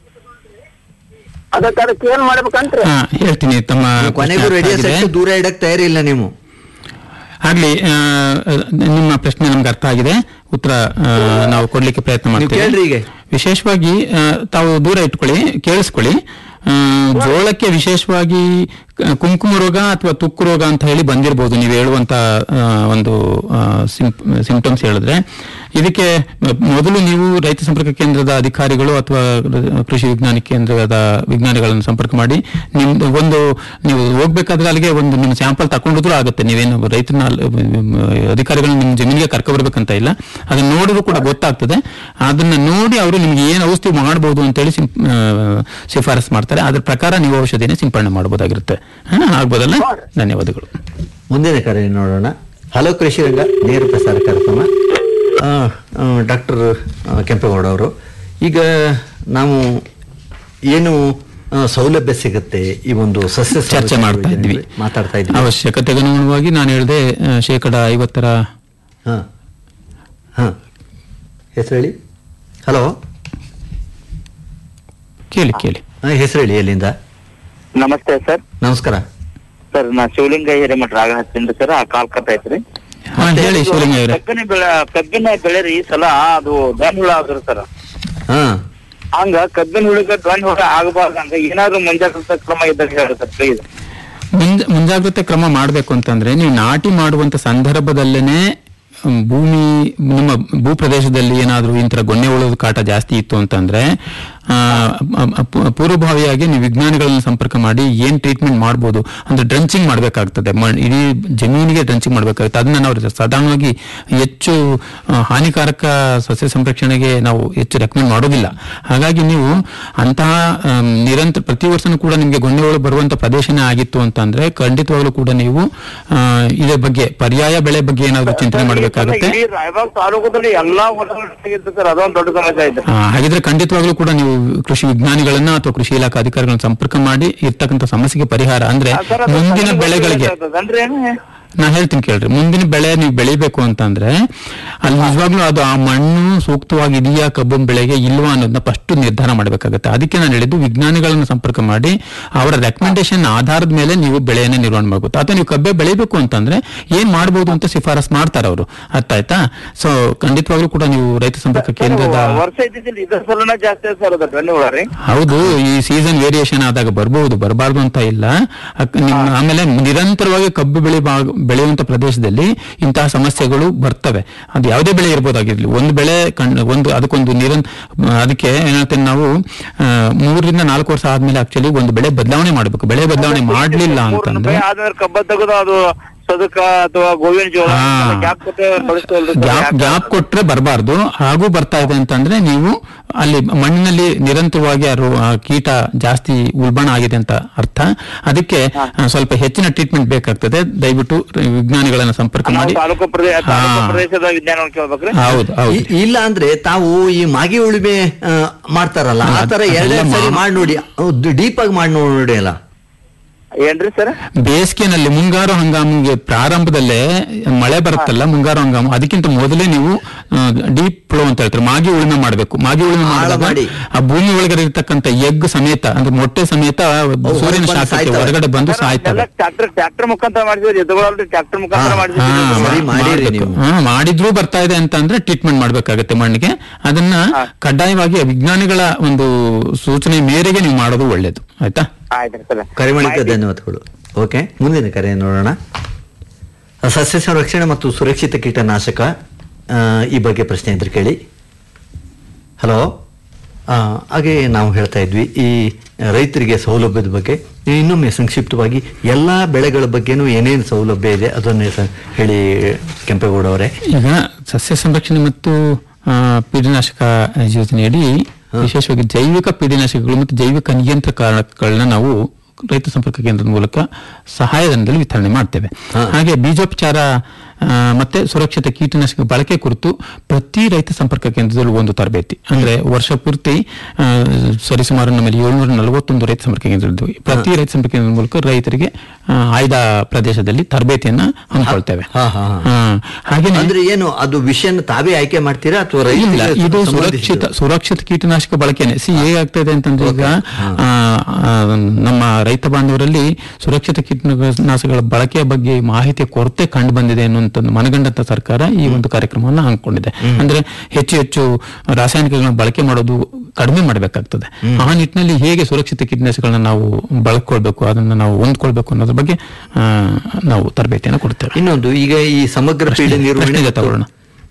S3: ಅದಕ್ಕೆ ಅದಕ್ಕೆ ಏನ್ ಮಾಡ್ಬೇಕಂತ್ರಿ
S6: ಹಾ ಹೇಳ್ತೀನಿ ತಮ್ಮ
S5: ಕೊನೆಗೂ
S6: ಪ್ರಶ್ನೆ
S5: ರೇಡಿಯೋ
S6: ಅರ್ಥ ಆಗಿದೆ.
S5: ಸೆಟ್ ದೂರ ಇಡಕ್ ತಯಾರಿಲ್ಲ ನೀವು
S6: ಆಗ್ಲಿ ಆ, ನಿಮ್ಮ ಪ್ರಶ್ನೆ ನಮ್ಗೆ ಅರ್ಥ ಆಗಿದೆ ಉತ್ತರ ಆ, ನಾವು ಕೊಡ್ಲಿಕ್ಕೆ ಪ್ರಯತ್ನ
S5: ನೀವು ಕೇಳ್ರಿ
S6: ಮಾಡ್ತೀವಿ
S5: ಈಗ
S6: ವಿಶೇಷವಾಗಿ ಆ, ತಾವು ದೂರ ಇಟ್ಕೊಳ್ಳಿ ಕೇಳಿಸ್ಕೊಳ್ಳಿ ಆ, ಜೋಳಕ್ಕೆ ವಿಶೇಷವಾಗಿ ಕ- ಕುಂಕುಮ ರೋಗ ಅಥವಾ ತುಕ್ಕು ರೋಗ ಅಂತ ಹೇಳಿ ಬಂದಿರಬಹುದು ನೀವು ಹೇಳುವಂತ ಆ, ಒಂದು ಸಿಂಪ್ಟಮ್ಸ್ ಹೇಳಿದ್ರೆ ಇದಕ್ಕೆ ಮೊದಲು ನೀವು ರೈತ ಸಂಪರ್ಕ ಕೇಂದ್ರದ ಅಧಿಕಾರಿಗಳು ಅಥವಾ ಕೃಷಿ ವಿಜ್ಞಾನ ಕೇಂದ್ರದ ವಿಜ್ಞಾನಿಗಳನ್ನು ಸಂಪರ್ಕ ಮಾಡಿ ನಿಮ್ದು ಒಂದು ನೀವು ಹೋಗ್ಬೇಕಾದ್ರೆ ಅಲ್ಲಿಗೆ ಒಂದು ನಿಮ್ಮ ಸ್ಯಾಂಪಲ್ ತಗೊಂಡಿದ್ರು ಆಗುತ್ತೆ ನೀವೇನು ರೈತನ ಅಲ್- ಅಧಿಕಾರಿಗಳನ್ನ ನಿಮ್ಮ ಜಮೀನಿಗೆ ಕರ್ಕೊ ಬರ್ಬೇಕಂತ ಇಲ್ಲ ಅದನ್ನ ನೋಡಿದ್ರು ಕೂಡ ಗೊತ್ತಾಗ್ತದೆ ಅದನ್ನ ನೋಡಿ ಅವರು ನಿಮ್ಗೆ ಏನು ಔಷಧಿ ಮಾಡಬಹುದು ಅಂತೇಳಿ ಸಿಂ- ಆ, ಶಿಫಾರಸ್ ಮಾಡ್ತಾರೆ ಅದ್ರ ಪ್ರಕಾರ ನೀವು ಔಷಧಿನ ಸಿಂಪಡಣೆ ಮಾಡಬಹುದಾಗಿರುತ್ತೆ ಹಾ, ಆಗ್ಬೋದಲ್ಲ ಧನ್ಯವಾದಗಳು
S5: ಮುಂದಿನ ಕರೆ ನೋಡೋಣ ಹಲೋ ಕೃಷಿ ರಂಗ ನೇರ ಪ್ರಸಾರ ಕಾರ್ಯಕ್ರಮ ಡಾಕ್ಟರ್ ಕೆಂಪೇಗೌಡ ಅವರು ಈಗ ನಾವು ಏನು ಆ, ಸೌಲಭ್ಯ ಸಿಗುತ್ತೆ ಈ ಒಂದು ಸಸ್ಯ
S6: ಚರ್ಚೆ
S5: ಸಂರಕ್ಷಣೆ
S6: ಮಾಡ್ತಾ ಇದ್ವಿ
S5: ಯೋಜನೆಯಲ್ಲಿ ಮಾತಾಡ್ತಾ ಇದ್ವಿ
S6: ಅವಶ್ಯಕತೆಗೆ ಅನುಗುಣವಾಗಿ ನಾನು ಹೇಳಿದೆ ಆ, ಶೇಕಡ ಐವತ್ತರ
S5: ಹಾ ಹಾ ಹೆಸರು ಹೇಳಿ ಹಲೋ
S6: ಕೇಳಿ ಕೇಳಿ
S5: ಹೆಸರು ಹೇಳಿ ಎಲ್ಲಿಂದ
S7: ನಮಸ್ತೆ ಸರ್
S5: ನಮಸ್ಕಾರ
S7: ಸರ್ ನಾ ಶಿವಲಿಂಗ ಹಿರೇಮಠ ರಾಗ ಹಚ್ಚಿಂದ ಸರ್ ಆ ಕಾಲ್ ಕತ್ತ ಐತ್ರಿ
S6: ಹಾ ಹೇಳಿ ಶಿವಲಿಂಗ ಅವರೇ
S7: ಕಬ್ಬಿನ ಬೆಳೆ ಕಬ್ಬಿನ ಬೆಳೆ ರೀ ಈ ಸಲ ಅದು ಧ್ವನಿ ಹುಳ ಆದ್ರು ಸರ್
S5: ಹಾ
S7: ಹಂಗ ಕಬ್ಬಿನ ಹುಳಿಗೆ ಧ್ವನಿ ಹುಳ ಆಗಬಾರ್ದಂಗ ಏನಾದ್ರು ಮುಂಜಾಗ್ರತಾ ಕ್ರಮ ಇದ್ದಾಗ ಹೇಳಿ ಸರ್ ಪ್ಲೀಸ್
S6: ಮುಂಜ ಮುಂಜಾಗ್ರತೆ ಕ್ರಮ ಮಾಡಬೇಕು ಅಂತಂದ್ರೆ ನೀವು ನಾಟಿ ಮಾಡುವಂತ ಸಂದರ್ಭದಲ್ಲೇನೆ ಹ್ಮ್, ಭೂಮಿ ನಿಮ್ಮ ಭೂ ಪ್ರದೇಶದಲ್ಲಿ ಏನಾದ್ರೂ ಇಂತರ ಗೊನ್ನೆ ಉಳದ ಕಾಟ ಜಾಸ್ತಿ ಇತ್ತು ಅಂತಂದ್ರೆ ಆ, ಅ- ಅ- ಪೂ- ಪೂರ್ವಭಾವಿಯಾಗಿ ನೀವು ವಿಜ್ಞಾನಿಗಳನ್ನ ಸಂಪರ್ಕ ಮಾಡಿ ಏನ್ ಟ್ರೀಟ್ಮೆಂಟ್ ಮಾಡ್ಬೋದು ಅಂದ್ರೆ ಡ್ರಂಚಿಂಗ್ ಮಾಡಬೇಕಾಗ್ತದೆ ಇಡೀ ಜಮೀನಿಗೆ ಡ್ರಂಚಿಂಗ್ ಮಾಡಬೇಕಾಗುತ್ತೆ ಅದನ್ನ ನಾವು ಸಾಧಾರಣವಾಗಿ ಹೆಚ್ಚು ಆ, ಹಾನಿಕಾರಕ ಸಸ್ಯ ಸಂರಕ್ಷಣೆಗೆ ನಾವು ಹೆಚ್ಚು ರೆಕಮೆಂಡ್ ಮಾಡೋದಿಲ್ಲ ಹಾಗಾಗಿ ನೀವು ಅಂತಹ ಆಮ್, ನಿರಂತರ ಪ್ರತಿ ವರ್ಷನೂ ಕೂಡ ನಿಮಗೆ ಗೊಂಡೆಗಳು ಬರುವಂತ ಪ್ರದೇಶನೇ ಆಗಿತ್ತು ಅಂತಂದ್ರೆ ಖಂಡಿತವಾಗ್ಲೂ ಕೂಡ ನೀವು ಆ, ಇದ್ರ ಬಗ್ಗೆ ಪರ್ಯಾಯ ಬೆಳೆ ಬಗ್ಗೆ ಏನಾದ್ರು ಚಿಂತನೆ ಮಾಡಬೇಕಾಗುತ್ತೆ
S7: ಇಡೀ ರಾಯಬಾಗ್ ತಾಲೂಕದಲ್ಲಿ ಎಲ್ಲಾ ಹೊಲಗಳಿತ್ತು ಸರ್ ಅದೊಂದು ದೊಡ್ಡ ಸಮಸ್ಯೆ ಐತೆ
S6: ಆ, ಹಾಗಿದ್ರೆ ಖಂಡಿತವಾಗ್ಲೂ ಕೂಡ ನೀವು ಕೃಷಿ ವಿಜ್ಞಾನಿಗಳನ್ನ ಅಥವಾ ಕೃಷಿ ಇಲಾಖಾ ಅಧಿಕಾರಿಗಳನ್ನ ಸಂಪರ್ಕ ಮಾಡಿ ಇರ್ತಕ್ಕಂಥ ಸಮಸ್ಯೆಗೆ ಪರಿಹಾರ ಅಂದ್ರೆ
S7: ಆ, ಸರ್, ಅದು
S6: ಮುಂದಿನ
S7: ಸಣ್ಣ
S6: ಬೆಳೆಗಳಿಗೆ
S7: ಆಗ್ತದನ್ರಿ ಏನು?
S6: ನಾ ಹೇಳ್ತೀನಿ ಕೇಳ್ರಿ ಮುಂದಿನ ಬೆಳೆ ನೀವು ಬೆಳಿಬೇಕು ಅಂತಂದ್ರೆ ಅಲ್ಲಿ ನಿಜವಾಗ್ಲೂ ಅದು ಆ ಮಣ್ಣು ಸೂಕ್ತವಾಗಿ ಇದೆಯಾ ಕಬ್ಬಿನ ಬೆಳೆಗೆ ಇಲ್ವಾ ಅನ್ನೋದನ್ನ ಫಸ್ಟ್ ನಿರ್ಧಾರ ಮಾಡಬೇಕಾಗುತ್ತೆ ಅದಕ್ಕೆ ನಾನು ಹೇಳಿದ್ದು ವಿಜ್ಞಾನಿಗಳನ್ನ ಸಂಪರ್ಕ ಮಾಡಿ ಅವರ ರೆಕಮೆಂಡೇಶನ್ ಆಧಾರದ ಮೇಲೆ ನೀವು ಬೆಳೆಯನ್ನ ನಿರ್ವಹಣೆ ಮಾಡಬಹುದು ಅಥವಾ ನೀವು ಕಬ್ಬೆ ಬೆಳಿಬೇಕು ಅಂತಂದ್ರೆ ಏನ್ ಮಾಡಬಹುದು ಅಂತ ಶಿಫಾರಸ್ ಮಾಡ್ತಾರೆ ಅವರು ಅರ್ಥ ಆಯ್ತಾ ಸೊ ಖಂಡಿತವಾಗ್ಲೂ ಕೂಡ ನೀವು ರೈತ ಸಂಪರ್ಕ ಕೇಂದ್ರದ
S7: ವರ್ಷ ಇದ್ದಿದ್ದಿಲ್ಲ ಇದ್ರ ಸಲನ ಜಾಸ್ತಿ ಸರ್ ಅದ ಧನ್ಯವಾದ ರೀ
S6: ಹೌದು ಈ ಸೀಸನ್ ವೇರಿಯೇಷನ್ ಆದಾಗ ಬರಬಹುದು ಬರಬಾರ್ದು ಅಂತ ಇಲ್ಲ ಅಕ್- ನಿಮ್ ಆಮೇಲೆ ನಿರಂತರವಾಗಿ ಕಬ್ಬು ಬೆಳೆ ಭಾಗ- ಬೆಳೆಯುವಂತ ಪ್ರದೇಶದಲ್ಲಿ ಇಂತಹ ಸಮಸ್ಯೆಗಳು ಬರ್ತವೆ ಅದು ಯಾವುದೇ ಬೆಳೆ ಇರ್ಬೋದಾಗಿರ್ಲಿ ಒಂದು ಬೆಳೆ ಕಣ್- ಒಂದು ಅದಕ್ಕೊಂದು ನಿರನ್ ಅದಕ್ಕೆ ಏನ್ ಹೇಳ್ತೇನೆ ನಾವು ಆ, ಮೂರರಿಂದ ನಾಲ್ಕು ವರ್ಷ ಆದ್ಮೇಲೆ ಆಕ್ಚುಲಿ ಒಂದು ಬೆಳೆ ಬದಲಾವಣೆ ಮಾಡಬೇಕು ಬೆಳೆ ಬದಲಾವಣೆ ಮಾಡ್ಲಿಲ್ಲ ಅಂತಂದ್ರೆ
S7: ಆದ್ಮೇಲೆ ಕಬ್ಬ ತೆಗೆದು ಅದು ಸದಕ ಅಥವಾ ಗೋವಿನ ಜೋಳ
S6: ಹಾ.
S7: ಗ್ಯಾಪ್ ಕೊಟ್ಟು ಕಳಿಸ್ತೇವಲ್ರಿ sir?
S6: ಗ್ಯಾಪ್
S7: ಯಾಕೆ?
S6: ಗ್ಯಾಪ್ ಕೊಟ್ರೆ ಬರಬಾರ್ದು ಹಾಗೂ ಬರ್ತಾ ಇದೆ ಅಂತಂದ್ರೆ ನೀವು ಅಲ್ಲಿ ಮಣ್ಣಿನಲ್ಲಿ ನಿರಂತರವಾಗಿ ಆ ರೋ- ಆ ಕೀಟ ಜಾಸ್ತಿ ಉಲ್ಬಣ ಆಗಿದೆ ಅಂತ ಅರ್ಥ ಅದಕ್ಕೆ ಆ, ಸ್ವಲ್ಪ ಹೆಚ್ಚಿನ ಟ್ರೀಟ್ಮೆಂಟ್ ಬೇಕಾಗ್ತದೆ ದಯವಿಟ್ಟು ವಿಜ್ಞಾನಿಗಳನ್ನ ಸಂಪರ್ಕ
S7: ನಾವು
S6: ಮಾಡಿ
S7: ತಾಲೂಕು ಪ್ರದೇಶ ತಾಲೂಕು
S6: ಹಾ.
S7: ಪ್ರದೇಶದ ವಿಜ್ಞಾನವನ್ನು ಕೇಳ್ಬೇಕ್ರಿ
S6: ಹೌದು ಹೌದು
S5: ಇ- ಇಲ್ಲ ಅಂದ್ರೆ ತಾವು ಈ ಮಾಗಿ ಉಳುಮೆ ಆ, ಮಾಡ್ತಾರಲ್ಲ ಆ ತರ
S6: ಅದೆಲ್ಲ
S5: ಎರಡೇ ಸರಿ
S6: ಮಾ-
S5: ಮಾಡಿ ನೋಡಿ ಡೀಪ್ ಆಗಿ ಮಾಡಿ ನೋಡಿ ಅಲ್ಲ
S7: ಏನ್ರಿ ಸರ್
S6: ಬೇಸಿಗೆನಲ್ಲಿ ಮುಂಗಾರು ಹಂಗಾಮಿಗೆ ಪ್ರಾರಂಭದಲ್ಲೇ ಮಳೆ ಬರುತ್ತಲ್ಲ ಮುಂಗಾರು ಹಂಗಾಮು ಅದಕ್ಕಿಂತ ಮೊದಲೇ ನೀವು ಡೀಪ್ ಫ್ಲೋ ಅಂತ ಹೇಳ್ತಾರೆ ಮಾಗಿ ಉಳುಮೆ ಮಾಡಬೇಕು ಮಾಗಿ ಉಳುಮೆ
S5: ಆಳ
S6: ಮಾಡಿದಾಗ
S5: ಮಾಡಿ.
S6: ಆ ಭೂಮಿ ಒಳಗಡೆ ಇರ್ತಕ್ಕಂಥ ಎಗ್ ಸಮೇತ ಅಂದ್ರೆ ಮೊಟ್ಟೆ ಸಮೇತ ಸೂರ್ಯನ
S5: ಹೊರಗೆ ಬಂದು
S6: ಶಾಖಕ್ಕೆ
S5: ಸಾಯ್ತವೆ.
S6: ಹೊರಗಡೆ ಬಂದು ಸಾಯ್ತವೆ
S7: ಟ್ರಾಕ್ಟರ್ ಟ್ರಾಕ್ಟರ್ ಮುಖಾಂತರ ಮಾಡಿದ್ವಿ ಎದುಗಳಲ್ರಿ ಟ್ರಾಕ್ಟರ್ ಮುಖಾಂತರ
S5: ಹಾ,
S7: ಮಾಡಿದ್ವಿ
S6: ಹಾ,
S5: ಸರಿ
S6: ಮಾ-
S5: ಮಾಡಿರಿ
S6: ಮಾಡ್ಬೇಕು.
S5: ನೀವು.
S6: ಹಾ, ಮಾಡಿದ್ರೂ ಬರ್ತಾ ಇದೆ ಅಂತ ಅಂದ್ರೆ ಟ್ರೀಟ್ಮೆಂಟ್ ಮಾಡ್ಬೇಕಾಗತ್ತೆ ಮಣ್ಣಿಗೆ ಅದನ್ನ ಕಡ್ಡಾಯವಾಗಿ ವಿಜ್ಞಾನಿಗಳ ಒಂದು ಸೂಚನೆ ಮೇರೆಗೆ ನೀವು ಮಾಡೋದು ಒಳ್ಳೇದು ಆಯ್ತಾ
S7: ಆಯ್ತ್ರಿ ಸರ್
S5: ಕರೆ ಮಾಡಿದ್ದ ಧನ್ಯವಾದಗಳು ಓಕೆ ಮುಂದಿನ ಕರೆ ನೋಡೋಣ ಸಸ್ಯ ಸಂರಕ್ಷಣೆ ಮತ್ತು ಸುರಕ್ಷಿತ ಕೀಟನಾಶಕ ಆ, ಈ ಬಗ್ಗೆ ಪ್ರಶ್ನೆ ಇದ್ರೆ ಕೇಳಿ ಹಲೋ ಆ, ಹಾಗೆ ನಾವು ಹೇಳ್ತಾ ಇದ್ವಿ ಈ ರೈತರಿಗೆ ಸೌಲಭ್ಯದ ಬಗ್ಗೆ ಇನ್ನೊಮ್ಮೆ ಸಂಕ್ಷಿಪ್ತವಾಗಿ ಎಲ್ಲ ಬೆಳೆಗಳ ಬಗ್ಗೆನೂ ಏನೇನು ಸೌಲಭ್ಯ ಇದೆ ಅದನ್ನೇ ಸ- ಹೇಳಿ ಕೆಂಪೇಗೌಡ ಅವರೇ
S6: ಈಗ ಸಸ್ಯ ಸಂರಕ್ಷಣೆ ಮತ್ತು ಆ, ಪೀಡನಾಶಕ ಯೋಜನೆಯಡಿ ವಿಶೇಷವಾಗಿ ಜೈವಿಕ ಪೀಡನಾಶಕಗಳು ಮತ್ತು ಜೈವಿಕ ನಿಯಂತ್ರಕಗಳನ್ನ ನಾವು ರೈತ ಸಂಪರ್ಕ ಕೇಂದ್ರದ ಮೂಲಕ ಸಹಾಯಧನದಲ್ಲಿ ವಿತರಣೆ ಮಾಡ್ತೇವೆ
S5: ಹಾ.
S6: ಹಾಗೆ ಬೀಜೋಪಚಾರ ಆ, ಮತ್ತೆ ಸುರಕ್ಷಿತ ಕೀಟನಾಶಕ ಬಳಕೆ ಕುರಿತು ಪ್ರತಿ ರೈತ ಸಂಪರ್ಕ ಕೇಂದ್ರದಲ್ಲೂ ಒಂದು ತರಬೇತಿ ಅಂದ್ರೆ ವರ್ಷ ಪೂರ್ತಿ ಆ, ಸರಿಸುಮಾರು ನಮ್ಮಲ್ಲಿ ಏಳ್ನೂರ ನಲವತ್ತೊಂದು ರೈತ ಸಂಪರ್ಕ ಕೇಂದ್ರಗಳಿದ್ವು ಪ್ರತಿ ರೈತ ಸಂಪರ್ಕ ಕೇಂದ್ರದ ಮೂಲಕ ರೈತರಿಗೆ ಆ, ಆಯ್ದ ಪ್ರದೇಶದಲ್ಲಿ ತರಬೇತಿಯನ್ನ ಹಮ್ಮಿಕೊಳ್ತೇವೆ
S5: ಹಾ, ಹಾ, ಹಾ.
S6: ಹಾ. ಹಾಗೇನೆ
S5: ಅಂದ್ರೆ ಏನು ಅದು ವಿಷಯನ ತಾವೇ ಆಯ್ಕೆ ಮಾಡ್ತೀರಾ ಅಥವಾ
S6: ಇಲ್ಲ
S5: ರೈತರಿಗೆ
S6: ಇದು
S5: ಸಂಬಂಧಿಸಿದ್ದು?
S6: ಸುರಕ್ಷಿತ ಸುರಕ್ಷಿತ ಕೀಟನಾಶಕ ಬಳಕೆನೆ ಸಿ ಹೇಗಾಗ್ತದೆ ಅಂತಂದ್ರೆ ಈಗ ಆ, ಆ, ನಮ್ಮ ರೈತ ಬಾಂಧವರಲ್ಲಿ ಸುರಕ್ಷಿತ ಕೀಟನಾಶಕಗಳ ಬಳಕೆಯ ಬಗ್ಗೆ ಮಾಹಿತಿಯ ಕೊರತೆ ಕಂಡು ಬಂದಿದೆ ಅನ್ನುವಂತ ಮನಗಂಡಂತ ಸರ್ಕಾರ ಈ ಒಂದು ಕಾರ್ಯಕ್ರಮವನ್ನು ಹಮ್ಮಿಕೊಂಡಿದೆ ಅಂದ್ರೆ ಹೆಚ್ಚು ಹೆಚ್ಚು ರಾಸಾಯನಿಕಗಳನ್ನ ಬಳಕೆ ಮಾಡೋದು ಕಡಿಮೆ ಮಾಡಬೇಕಾಗ್ತದೆ ಆ ನಿಟ್ಟಿನಲ್ಲಿ ಹೇಗೆ ಸುರಕ್ಷಿತ ಕೀಟನಾಶಕಗಳನ್ನ ನಾವು ಬಳಕೊಳ್ಬೇಕು ಅದನ್ನ ನಾವು ಹೊಂದ್ಕೊಳ್ಬೇಕು ಅನ್ನೋದ್ರ ಬಗ್ಗೆ ಆ, ನಾವು ತರಬೇತಿಯನ್ನು ಕೊಡ್ತೇವೆ
S5: ಇನ್ನೊಂದು ಈಗ ಈ ಸಮಗ್ರ ಪೀಡೆ ನಿರ್ವಹಣೆ
S6: ಪ್ರಶ್ನೆ ಇದೆ ತಗೊಳ್ಳೋಣ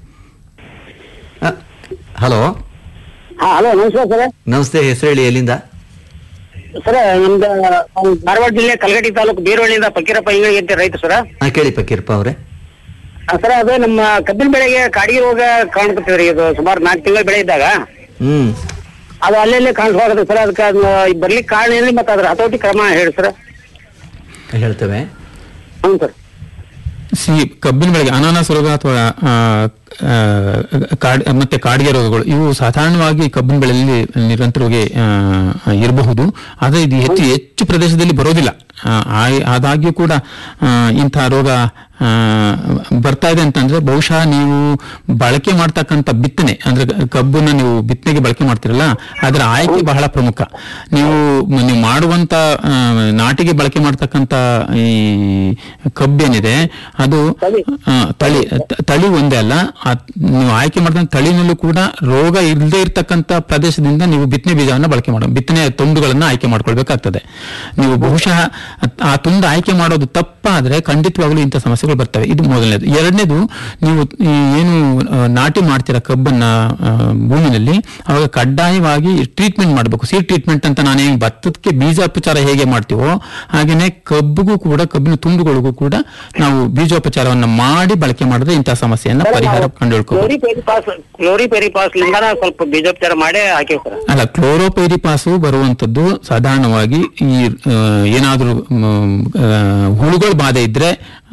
S5: ಹಲೋ
S8: ಹಾ ಹಲೋ ನಮಸ್ಕಾರ ಸರ್
S5: ನಮಸ್ತೆ ಹೆಸರು ಹೇಳಿ ಎಲ್ಲಿಂದ
S8: ಸರ್ ನಮ್ದು ನಾವು ಧಾರವಾಡ ಜಿಲ್ಲೆ ಕಲಗಟ್ಟಿ ತಾಲೂಕು ಬೀರವಳ್ಳಿಯಿಂದ ಫಕೀರಪ್ಪ ಇಂಗಳಿಗೆ ಅಂತ ರೈತ ಸರ್
S5: ಹಾ ಕೇಳಿ ಪಕೀರಪ್ಪ ಅವರೇ
S8: ಸರ್ ಅದು ನಮ್ಮ ಕಬ್ಬಿನ ಬೆಳೆಗೆ ಕಾಡಿಗೆ ರೋಗ ಕಾಣ್ಕೊತೀವಿ ಇದು ಸುಮಾರು ನಾಲ್ಕು ತಿಂಗಳ ಬೆಳೆ ಇದ್ದಾಗ
S5: ಹ್ಮ್
S8: ಅದು ಅಲ್ಲಲ್ಲೇ ಕಾಣಿಸ್ವಾಗತ್ತೆ ಸರ್ ಅದಕ್ಕೆ ಅದನ್ನ ಬರ್ಲಿಕ್ಕೆ ಕಾರಣ ಏನ್ರಿ ಮತ್ತೆ ಅದ್ರ ಹತೋಟಿ ಕ್ರಮ ಹೇಳಿ ಸರ್
S5: ಹೇಳ್ತೇವೆ
S8: ಹ್ಞೂ ಸರ್
S6: ಸಿ ಕಬ್ಬಿನ ಬೆಳೆಗೆ ಅನಾನಸ್ ರೋಗ ಅಥವಾ ಆ, ಆ, ಕಾಡ್ ಮತ್ತೆ ಕಾಡಿಗೆ ರೋಗಗಳು ಇವು ಸಾಧಾರಣವಾಗಿ ಕಬ್ಬಿನ ಬೆಳೆಯಲ್ಲಿ ನಿರಂತರವಾಗಿ ಆ, ಇರಬಹುದು ಆದರೆ ಇದು ಹೆಚ್ಚು ಹೆಚ್ಚು ಪ್ರದೇಶದಲ್ಲಿ ಬರೋದಿಲ್ಲ ಆ, ಆ- ಆದಾಗ್ಯೂ ಕೂಡ ಆ, ಇಂತಹ ರೋಗ ಆ, ಬರ್ತಾ ಇದೆ ಅಂತಂದ್ರೆ ಬಹುಶಃ ನೀವು ಬಳಕೆ ಮಾಡ್ತಕ್ಕಂಥ ಬಿತ್ತನೆ ಅಂದ್ರೆ ಕಬ್ಬನ್ನ ನೀವು ಬಿತ್ತನೆಗೆ ಬಳಕೆ ಮಾಡ್ತಿರಲ್ಲ ಅದರ ಆಯ್ಕೆ ಬಹಳ ಪ್ರಮುಖ ನೀವು ನೀವು ಮಾಡುವಂತ ಆ, ನಾಟಿಗೆ ಬಳಕೆ ಮಾಡ್ತಕ್ಕಂಥ ಈ ಕಬ್ಬೇನಿದೆ ಅದು ಆ, ತಳಿ ತ- ತಳಿ ಒಂದೇ ಅಲ್ಲ ಆ ನೀವು ಆಯ್ಕೆ ಮಾಡಿದ ತಳಿನಲ್ಲೂ ಕೂಡ ರೋಗ ಇಲ್ಲದೆ ಇರತಕ್ಕಂತ ಪ್ರದೇಶದಿಂದ ನೀವು ಬಿತ್ತನೆ ಬೀಜವನ್ನ ಬಳಕೆ ಮಾಡೋ ಬಿತ್ತನೆ ತುಂಡುಗಳನ್ನ ಆಯ್ಕೆ ಮಾಡ್ಕೊಳ್ಬೇಕಾಗ್ತದೆ ನೀವು ಬಹುಶಃ ಅತ್- ಆ ತುಂಡು ಆಯ್ಕೆ ಮಾಡೋದು ತಪ್ಪಾದ್ರೆ ಖಂಡಿತವಾಗ್ಲೂ ಇಂಥ ಸಮಸ್ಯೆಗಳು ಬರ್ತವೆ ಇದು ಮೊದಲನೇದು ಎರಡನೇದು ನೀವು ಈ ಏನು ಆ, ನಾಟಿ ಮಾಡ್ತೀರಾ ಕಬ್ಬನ್ನ ಆ, ಭೂಮಿನಲ್ಲಿ ಅವಾಗ ಕಡ್ಡಾಯವಾಗಿ ಟ್ರೀಟ್ಮೆಂಟ್ ಮಾಡಬೇಕು ಸೀಡ್ ಟ್ರೀಟ್ಮೆಂಟ್ ಅಂತ ನಾನೇನು ಭತ್ತಕ್ಕೆ ಬೀಜೋಪಚಾರ ಹೇಗೆ ಮಾಡ್ತೀವೋ ಹಾಗೇನೆ ಕಬ್ಬಿಗೂ ಕೂಡ ಕಬ್ಬಿನ ತುಂಡುಗಳಿಗೂ ಕೂಡ ನಾವು ಬೀಜೋಪಚಾರವನ್ನ ಮಾಡಿ ಬಳಕೆ ಮಾಡಿದ್ರೆ ಇಂತಹ ಸಮಸ್ಯೆಯನ್ನ ಪರಿಹಾರ ಕಂಡುಹಿಡ್ಕೋಬಹುದು
S8: ಕ್ಲೋರಿ ಪೆರಿಪಾಸ್ ಕ್ಲೋರಿ ಪೆರಿಪಾಸ್ ಲಿಂಗನ ಸ್ವಲ್ಪ ಬೀಜೋಪಚಾರ ಮಾಡೇ ಹಾಕಿವಿ ಸರ್
S6: ಅಲ್ಲ ಕ್ಲೋರೋಪೈರಿಪಾಸು ಬರುವಂತದ್ದು ಸಾಧಾರಣವಾಗಿ ಈ ಆ, ಏನಾದ್ರೂ ಮ್, ಆ, ಹುಳುಗಳ ಬಾಧೆ ಇದ್ರೆ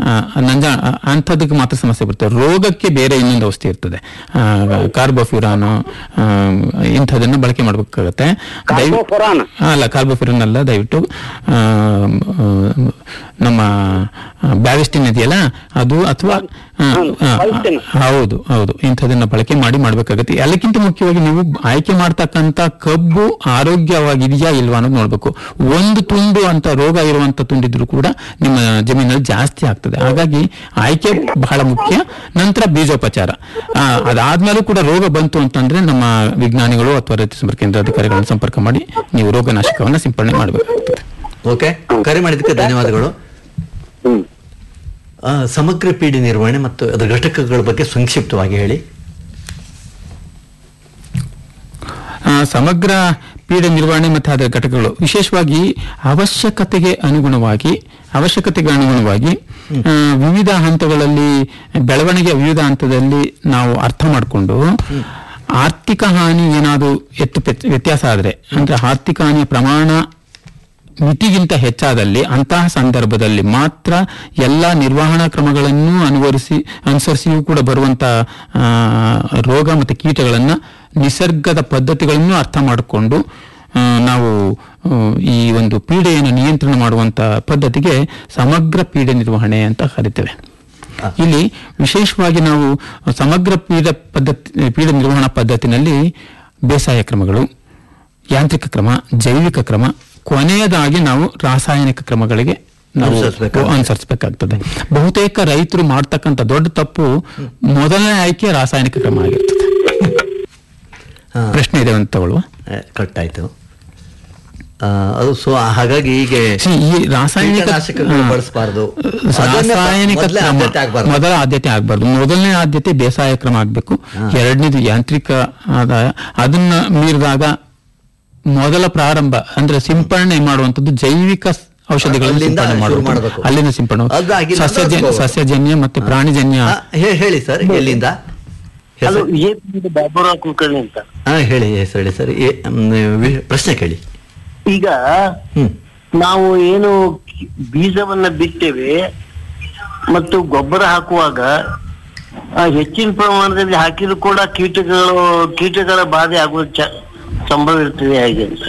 S6: ನಂಜ ಅಂಥದಕ್ಕೆ ಮಾತ್ರ ಸಮಸ್ಯೆ ಬರುತ್ತೆ ರೋಗಕ್ಕೆ ಬೇರೆ ಇನ್ನೊಂದು ಔಷಧಿ ಇರ್ತದೆ ಕಾರ್ಬೋಫ್ಯೂರಾನ್ ಇಂಥದನ್ನ ಬಳಕೆ ಮಾಡಬೇಕಾಗತ್ತೆ
S8: ಕಾರ್ಬೋಫುರಾನ್?
S6: ಅಲ್ಲ ಕಾರ್ಬೋಫ್ಯೂರಾನ್ ಅಲ್ಲ ದಯವಿಟ್ಟು ಆ, ಆ, ನಮ್ಮ ಬ್ಯಾವಿಸ್ಟಿನ್ ಇದೆಯಲ್ಲ ಅದು ಅಥವಾ ಆ, ಆ,
S8: Bavestin.
S6: ಹೌದು ಹೌದು ಇಂಥದನ್ನ ಬಳಕೆ ಮಾಡಿ ಮಾಡ್ಬೇಕಾಗತ್ತೆ ಎಲ್ಲಕ್ಕಿಂತ ಮುಖ್ಯವಾಗಿ ನೀವು ಆಯ್ಕೆ ಮಾಡ್ತಕ್ಕಂತ ಕಬ್ಬು ಆರೋಗ್ಯವಾಗಿದೆಯಾ ಇಲ್ವಾ ಅನ್ನೋದು ನೋಡ್ಬೇಕು ಒಂದು ತುಂಡು ಅಂತ ರೋಗ ಇರುವಂತ ತುಂಡಿದ್ರು ಕೂಡ ನಿಮ್ಮ ಜಮೀನಲ್ಲಿ ಜಾಸ್ತಿ ಆಗ್ತದೆ ಹಾಗಾಗಿ ಆಯ್ಕೆ ಬಹಳ ಮುಖ್ಯ ನಂತರ ಬೀಜೋಪಚಾರ ಆ, ಅದಾದ್ಮೇಲೂ ಕೂಡ ರೋಗ ಬಂತು ಅಂತಂದ್ರೆ ನಮ್ಮ ವಿಜ್ಞಾನಿಗಳು ಅಥವಾ ರೈತ ಸಂಪರ್ಕ ಕೇಂದ್ರ ಅಧಿಕಾರಿಗಳನ್ನ ಸಂಪರ್ಕ ಮಾಡಿ ನೀವು ರೋಗನಾಶಕವನ್ನ ಸಿಂಪಡಣೆ ಮಾಡಬೇಕಾಗ್ತದೆ
S5: ಓಕೆ ಕರೆ ಮಾಡಿದ್ದಕ್ಕೆ ಧನ್ಯವಾದಗಳು
S8: ಹ್ಮ್
S5: ಆ, ಸಮಗ್ರ ಪೀಡೆ ನಿರ್ವಹಣೆ ಮತ್ತು ಅದರ ಘಟಕಗಳ ಬಗ್ಗೆ ಸಂಕ್ಷಿಪ್ತವಾಗಿ ಹೇಳಿ
S6: ಆ, ಸಮಗ್ರ ಪೀಡೆ ನಿರ್ವಹಣೆ ಮತ್ತು ಅದರ ಘಟಕಗಳು ವಿಶೇಷವಾಗಿ ಅವಶ್ಯಕತೆಗೆ ಅನುಗುಣವಾಗಿ ಅವಶ್ಯಕತೆಗೆ ಅನುಗುಣವಾಗಿ ಆ, ವಿವಿಧ ಹಂತಗಳಲ್ಲಿ ಬೆಳವಣಿಗೆ ವಿವಿಧ ಹಂತದಲ್ಲಿ ನಾವು ಅರ್ಥ ಮಾಡಿಕೊಂಡು ಆರ್ಥಿಕ ಹಾನಿ ಏನಾದರೂ ಎತ್ತು ಪೆಚ್ಚ- ವ್ಯತ್ಯಾಸ ಆದರೆ ಅಂದ್ರೆ ಆರ್ಥಿಕ ಹಾನಿಯ ಪ್ರಮಾಣ ಮಿತಿಗಿಂತ ಹೆಚ್ಚಾದಲ್ಲಿ ಅಂತಹ ಸಂದರ್ಭದಲ್ಲಿ ಮಾತ್ರ ಎಲ್ಲ ನಿರ್ವಹಣಾ ಕ್ರಮಗಳನ್ನು ಅನುವರಿಸಿ ಅನುಸರಿಸಿಯೂ ಕೂಡ ಬರುವಂತ ಆ, ರೋಗ ಮತ್ತು ಕೀಟಗಳನ್ನ ನಿಸರ್ಗದ ಪದ್ಧತಿಗಳನ್ನು ಅರ್ಥ ಮಾಡಿಕೊಂಡು ಆ, ನಾವು ಆ, ಈ ಒಂದು ಪೀಡೆಯನ್ನು ನಿಯಂತ್ರಣ ಮಾಡುವಂತ ಪದ್ಧತಿಗೆ ಸಮಗ್ರ ಪೀಡೆ ನಿರ್ವಹಣೆ ಅಂತ ಕರಿತೇವೆ ಇಲ್ಲಿ ವಿಶೇಷವಾಗಿ ನಾವು ಸಮಗ್ರ ಪೀಡ ಪದ್ಧತಿ ಪೀಡ ನಿರ್ವಹಣಾ ಪದ್ಧತಿನಲ್ಲಿ ಬೇಸಾಯ ಕ್ರಮಗಳು ಯಾಂತ್ರಿಕ ಕ್ರಮ ಜೈವಿಕ ಕ್ರಮ ಕೊನೆಯದಾಗಿ ನಾವು ರಾಸಾಯನಿಕ ಕ್ರಮಗಳಿಗೆ ನಾವು
S5: ಅನುಸರಿಸ್ಬೇಕಾಗ್ತದೆ.
S6: ಅನುಸರಿಸಬೇಕಾಗ್ತದೆ ಬಹುತೇಕ ರೈತರು ಮಾಡ್ತಕ್ಕಂಥ ದೊಡ್ಡ ತಪ್ಪು ಮೊದಲನೇ ಆಯ್ಕೆ ರಾಸಾಯನಿಕ ಕ್ರಮ ಆಗಿರ್ತದೆ
S5: ಆ,
S6: ಪ್ರಶ್ನೆ ಇದೆ ಅಂತ ತಗೊಳ್ಳುವ
S5: ಆ, ಕರೆಕ್ಟ್ ಆಯ್ತು ಆ, ಅದು ಸೊ ಹಾಗಾಗಿ ಈಗ
S6: See, ಈ ರಾಸಾಯನಿಕ
S5: ಕೀಟನಾಶಕಗಳು
S6: ಹಾ.
S5: ಬಳಸಬಾರ್ದು ಅದನ್ನೇ
S6: ರಾಸಾಯನಿಕ
S5: ಮೊದಲೇ
S6: ಕ್ರಮ
S5: ಆದ್ಯತೆ ಆಗ್ಬಾರ್ದು.
S6: ಮೊದಲ ಆದ್ಯತೆ ಆಗ್ಬಾರ್ದು ಮೊದಲನೇ ಆದ್ಯತೆ ಬೇಸಾಯ ಕ್ರಮ ಆಗ್ಬೇಕು
S5: ಹಾ.
S6: ಎರಡನೇದು ಯಾಂತ್ರಿಕ ಆದಾಯ ಅದನ್ನ ಮೀರಿದಾಗ ಮೊದಲ ಪ್ರಾರಂಭ ಅಂದ್ರೆ ಸಿಂಪರಣೆ ಮಾಡುವಂತದ್ದು ಜೈವಿಕ ಸ್- ಔಷಧಿಗಳನ್ನು
S5: ಅಲ್ಲಿಂದ
S6: ಸಿಂಪರಣೆ
S5: ಶುರು
S6: ಮಾಡುವಂಥದ್ದು.
S5: ಮಾಡ್ಬೇಕು.
S6: ಅಲ್ಲಿಂದ ಸಿಂಪರಣೆ
S5: ಅದಾಗಿಲ್ಲ ಅಂದ್ರೆ
S6: ಸಸ್ಯಜನ್ಯ
S5: ಹಚ್ಕೋಬೇಕು.
S6: ಸಸ್ಯಜನ್ಯ ಮತ್ತು ಪ್ರಾಣಿಜನ್ಯ
S5: ಆ, ಹೇ- ಹೇಳಿ ಸರ್ ಎಲ್ಲಿಂದ
S8: ಅದು
S5: ಹೆಸರು
S8: ಏ ಬಾಬುರಾವ್ ಕುಲಕರ್ಣಿ ಅಂತ
S5: ಹಾ ಹೇಳಿ ಹೆಸರು ಹೇಳಿ ಸರ್ ಏ- ಮ್, ವಿ- ಪ್ರಶ್ನೆ ಕೇಳಿ
S8: ಈಗ
S5: ಹ್ಮ್
S8: ನಾವು ಏನು ಕಿ- ಬೀಜವನ್ನ ಬಿತ್ತೇವೆ ಮತ್ತು ಗೊಬ್ಬರ ಹಾಕುವಾಗ ಆ, ಹೆಚ್ಚಿನ ಪ್ರಮಾಣದಲ್ಲಿ ಹಾಕಿದ್ರು ಕೂಡ ಕೀಟಗಳು ಕೀಟಗಳ ಬಾಧೆ ಆಗುವ ಚ ಸಂಭವ ಇರ್ತದೆ ಹೇಗೆ ಅಂತ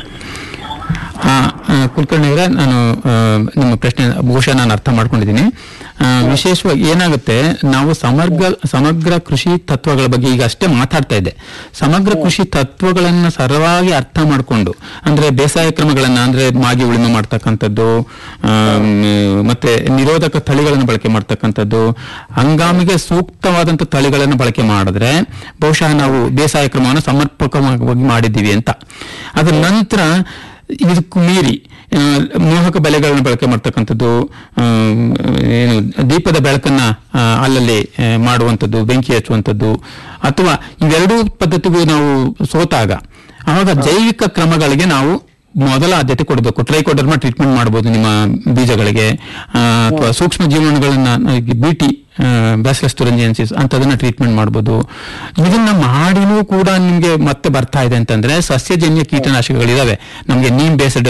S6: ಆ, ಆ, ಕುಲಕರ್ಣಿ ಅವರೇ ನಾನು ಆ, ನಿಮ್ಮ ಪ್ರಶ್ನೆ ಬಹುಶಃ ನಾನು ಅರ್ಥ ಮಾಡ್ಕೊಂಡಿದ್ದೀನಿ ಆ, ವಿಶೇಷವಾಗಿ ಏನಾಗುತ್ತೆ ನಾವು ಸಮಗ್ರ ಸಮಗ್ರ ಕೃಷಿ ತತ್ವಗಳ ಬಗ್ಗೆ ಈಗ ಅಷ್ಟೇ ಮಾತಾಡ್ತಾ ಇದ್ದೆ ಸಮಗ್ರ ಕೃಷಿ ತತ್ವಗಳನ್ನ ಸರಳವಾಗಿ ಅರ್ಥ ಮಾಡಿಕೊಂಡು ಅಂದ್ರೆ ಬೇಸಾಯ ಕ್ರಮಗಳನ್ನ ಅಂದ್ರೆ ಮಾಗಿ ಉಳುಮೆ ಮಾಡ್ತಕ್ಕಂಥದ್ದು ಆಮ್, ಮತ್ತೆ ನಿರೋಧಕ ತಳಿಗಳನ್ನು ಬಳಕೆ ಮಾಡ್ತಕ್ಕಂಥದ್ದು ಹಂಗಾಮಿಗೆ ಸೂಕ್ತವಾದಂತ ತಳಿಗಳನ್ನು ಬಳಕೆ ಮಾಡಿದ್ರೆ ಬಹುಶಃ ನಾವು ಬೇಸಾಯ ಕ್ರಮವನ್ನು ಸಮರ್ಪಕವಾಗಿ ಮಾಡಿದ್ದೀವಿ ಅಂತ ಅದ್ರ ನಂತರ ಇದಕ್ಕೂ ಮೀರಿ ಆ, ಮೋಹಕ ಬೆಲೆಗಳನ್ನ ಬಳಕೆ ಮಾಡ್ತಕ್ಕಂಥದ್ದು ಆಮ್, ಏನು ದೀಪದ ಬೆಳಕನ್ನ ಆ, ಅಲ್ಲಲ್ಲಿ ಆ, ಮಾಡುವಂಥದ್ದು ಬೆಂಕಿ ಹಚ್ಚುವಂಥದ್ದು ಅಥವಾ ಇವೆರಡೂ ಪದ್ಧತಿಗೂ ನಾವು ಸೋತಾಗ ಆವಾಗ ಜೈವಿಕ ಕ್ರಮಗಳಿಗೆ ನಾವು ಮೊದಲ ಆದ್ಯತೆ ಕೊಡಬೇಕು ಟ್ರೈಕೋಡರ್ಮಾ ಟ್ರೀಟ್ಮೆಂಟ್ ಮಾಡಬಹುದು ನಿಮ್ಮ ಬೀಜಗಳಿಗೆ ಆ, ಅಥವಾ ಸೂಕ್ಷ್ಮ ಜೀವಾಣುಗಳನ್ನ ಬಿಟಿ ಬ್ಯಾಸಿಲಸ್ ತುರಂಜಿಯನ್ಸಿಸ್ ಅಂತದನ್ನ ಟ್ರೀಟ್ಮೆಂಟ್ ಮಾಡ್ಬೋದು ಇದನ್ನ ಮಾಡಿನೂ ಕೂಡ ನಿಮ್ಗೆ ಮತ್ತೆ ಬರ್ತಾ ಇದೆ ಅಂತಂದ್ರೆ ಸಸ್ಯಜನ್ಯ ಕೀಟನಾಶಕಗಳಿದಾವೆ ನಮ್ಗೆ ನೀಮ್ ಬೇಸ್ಡ್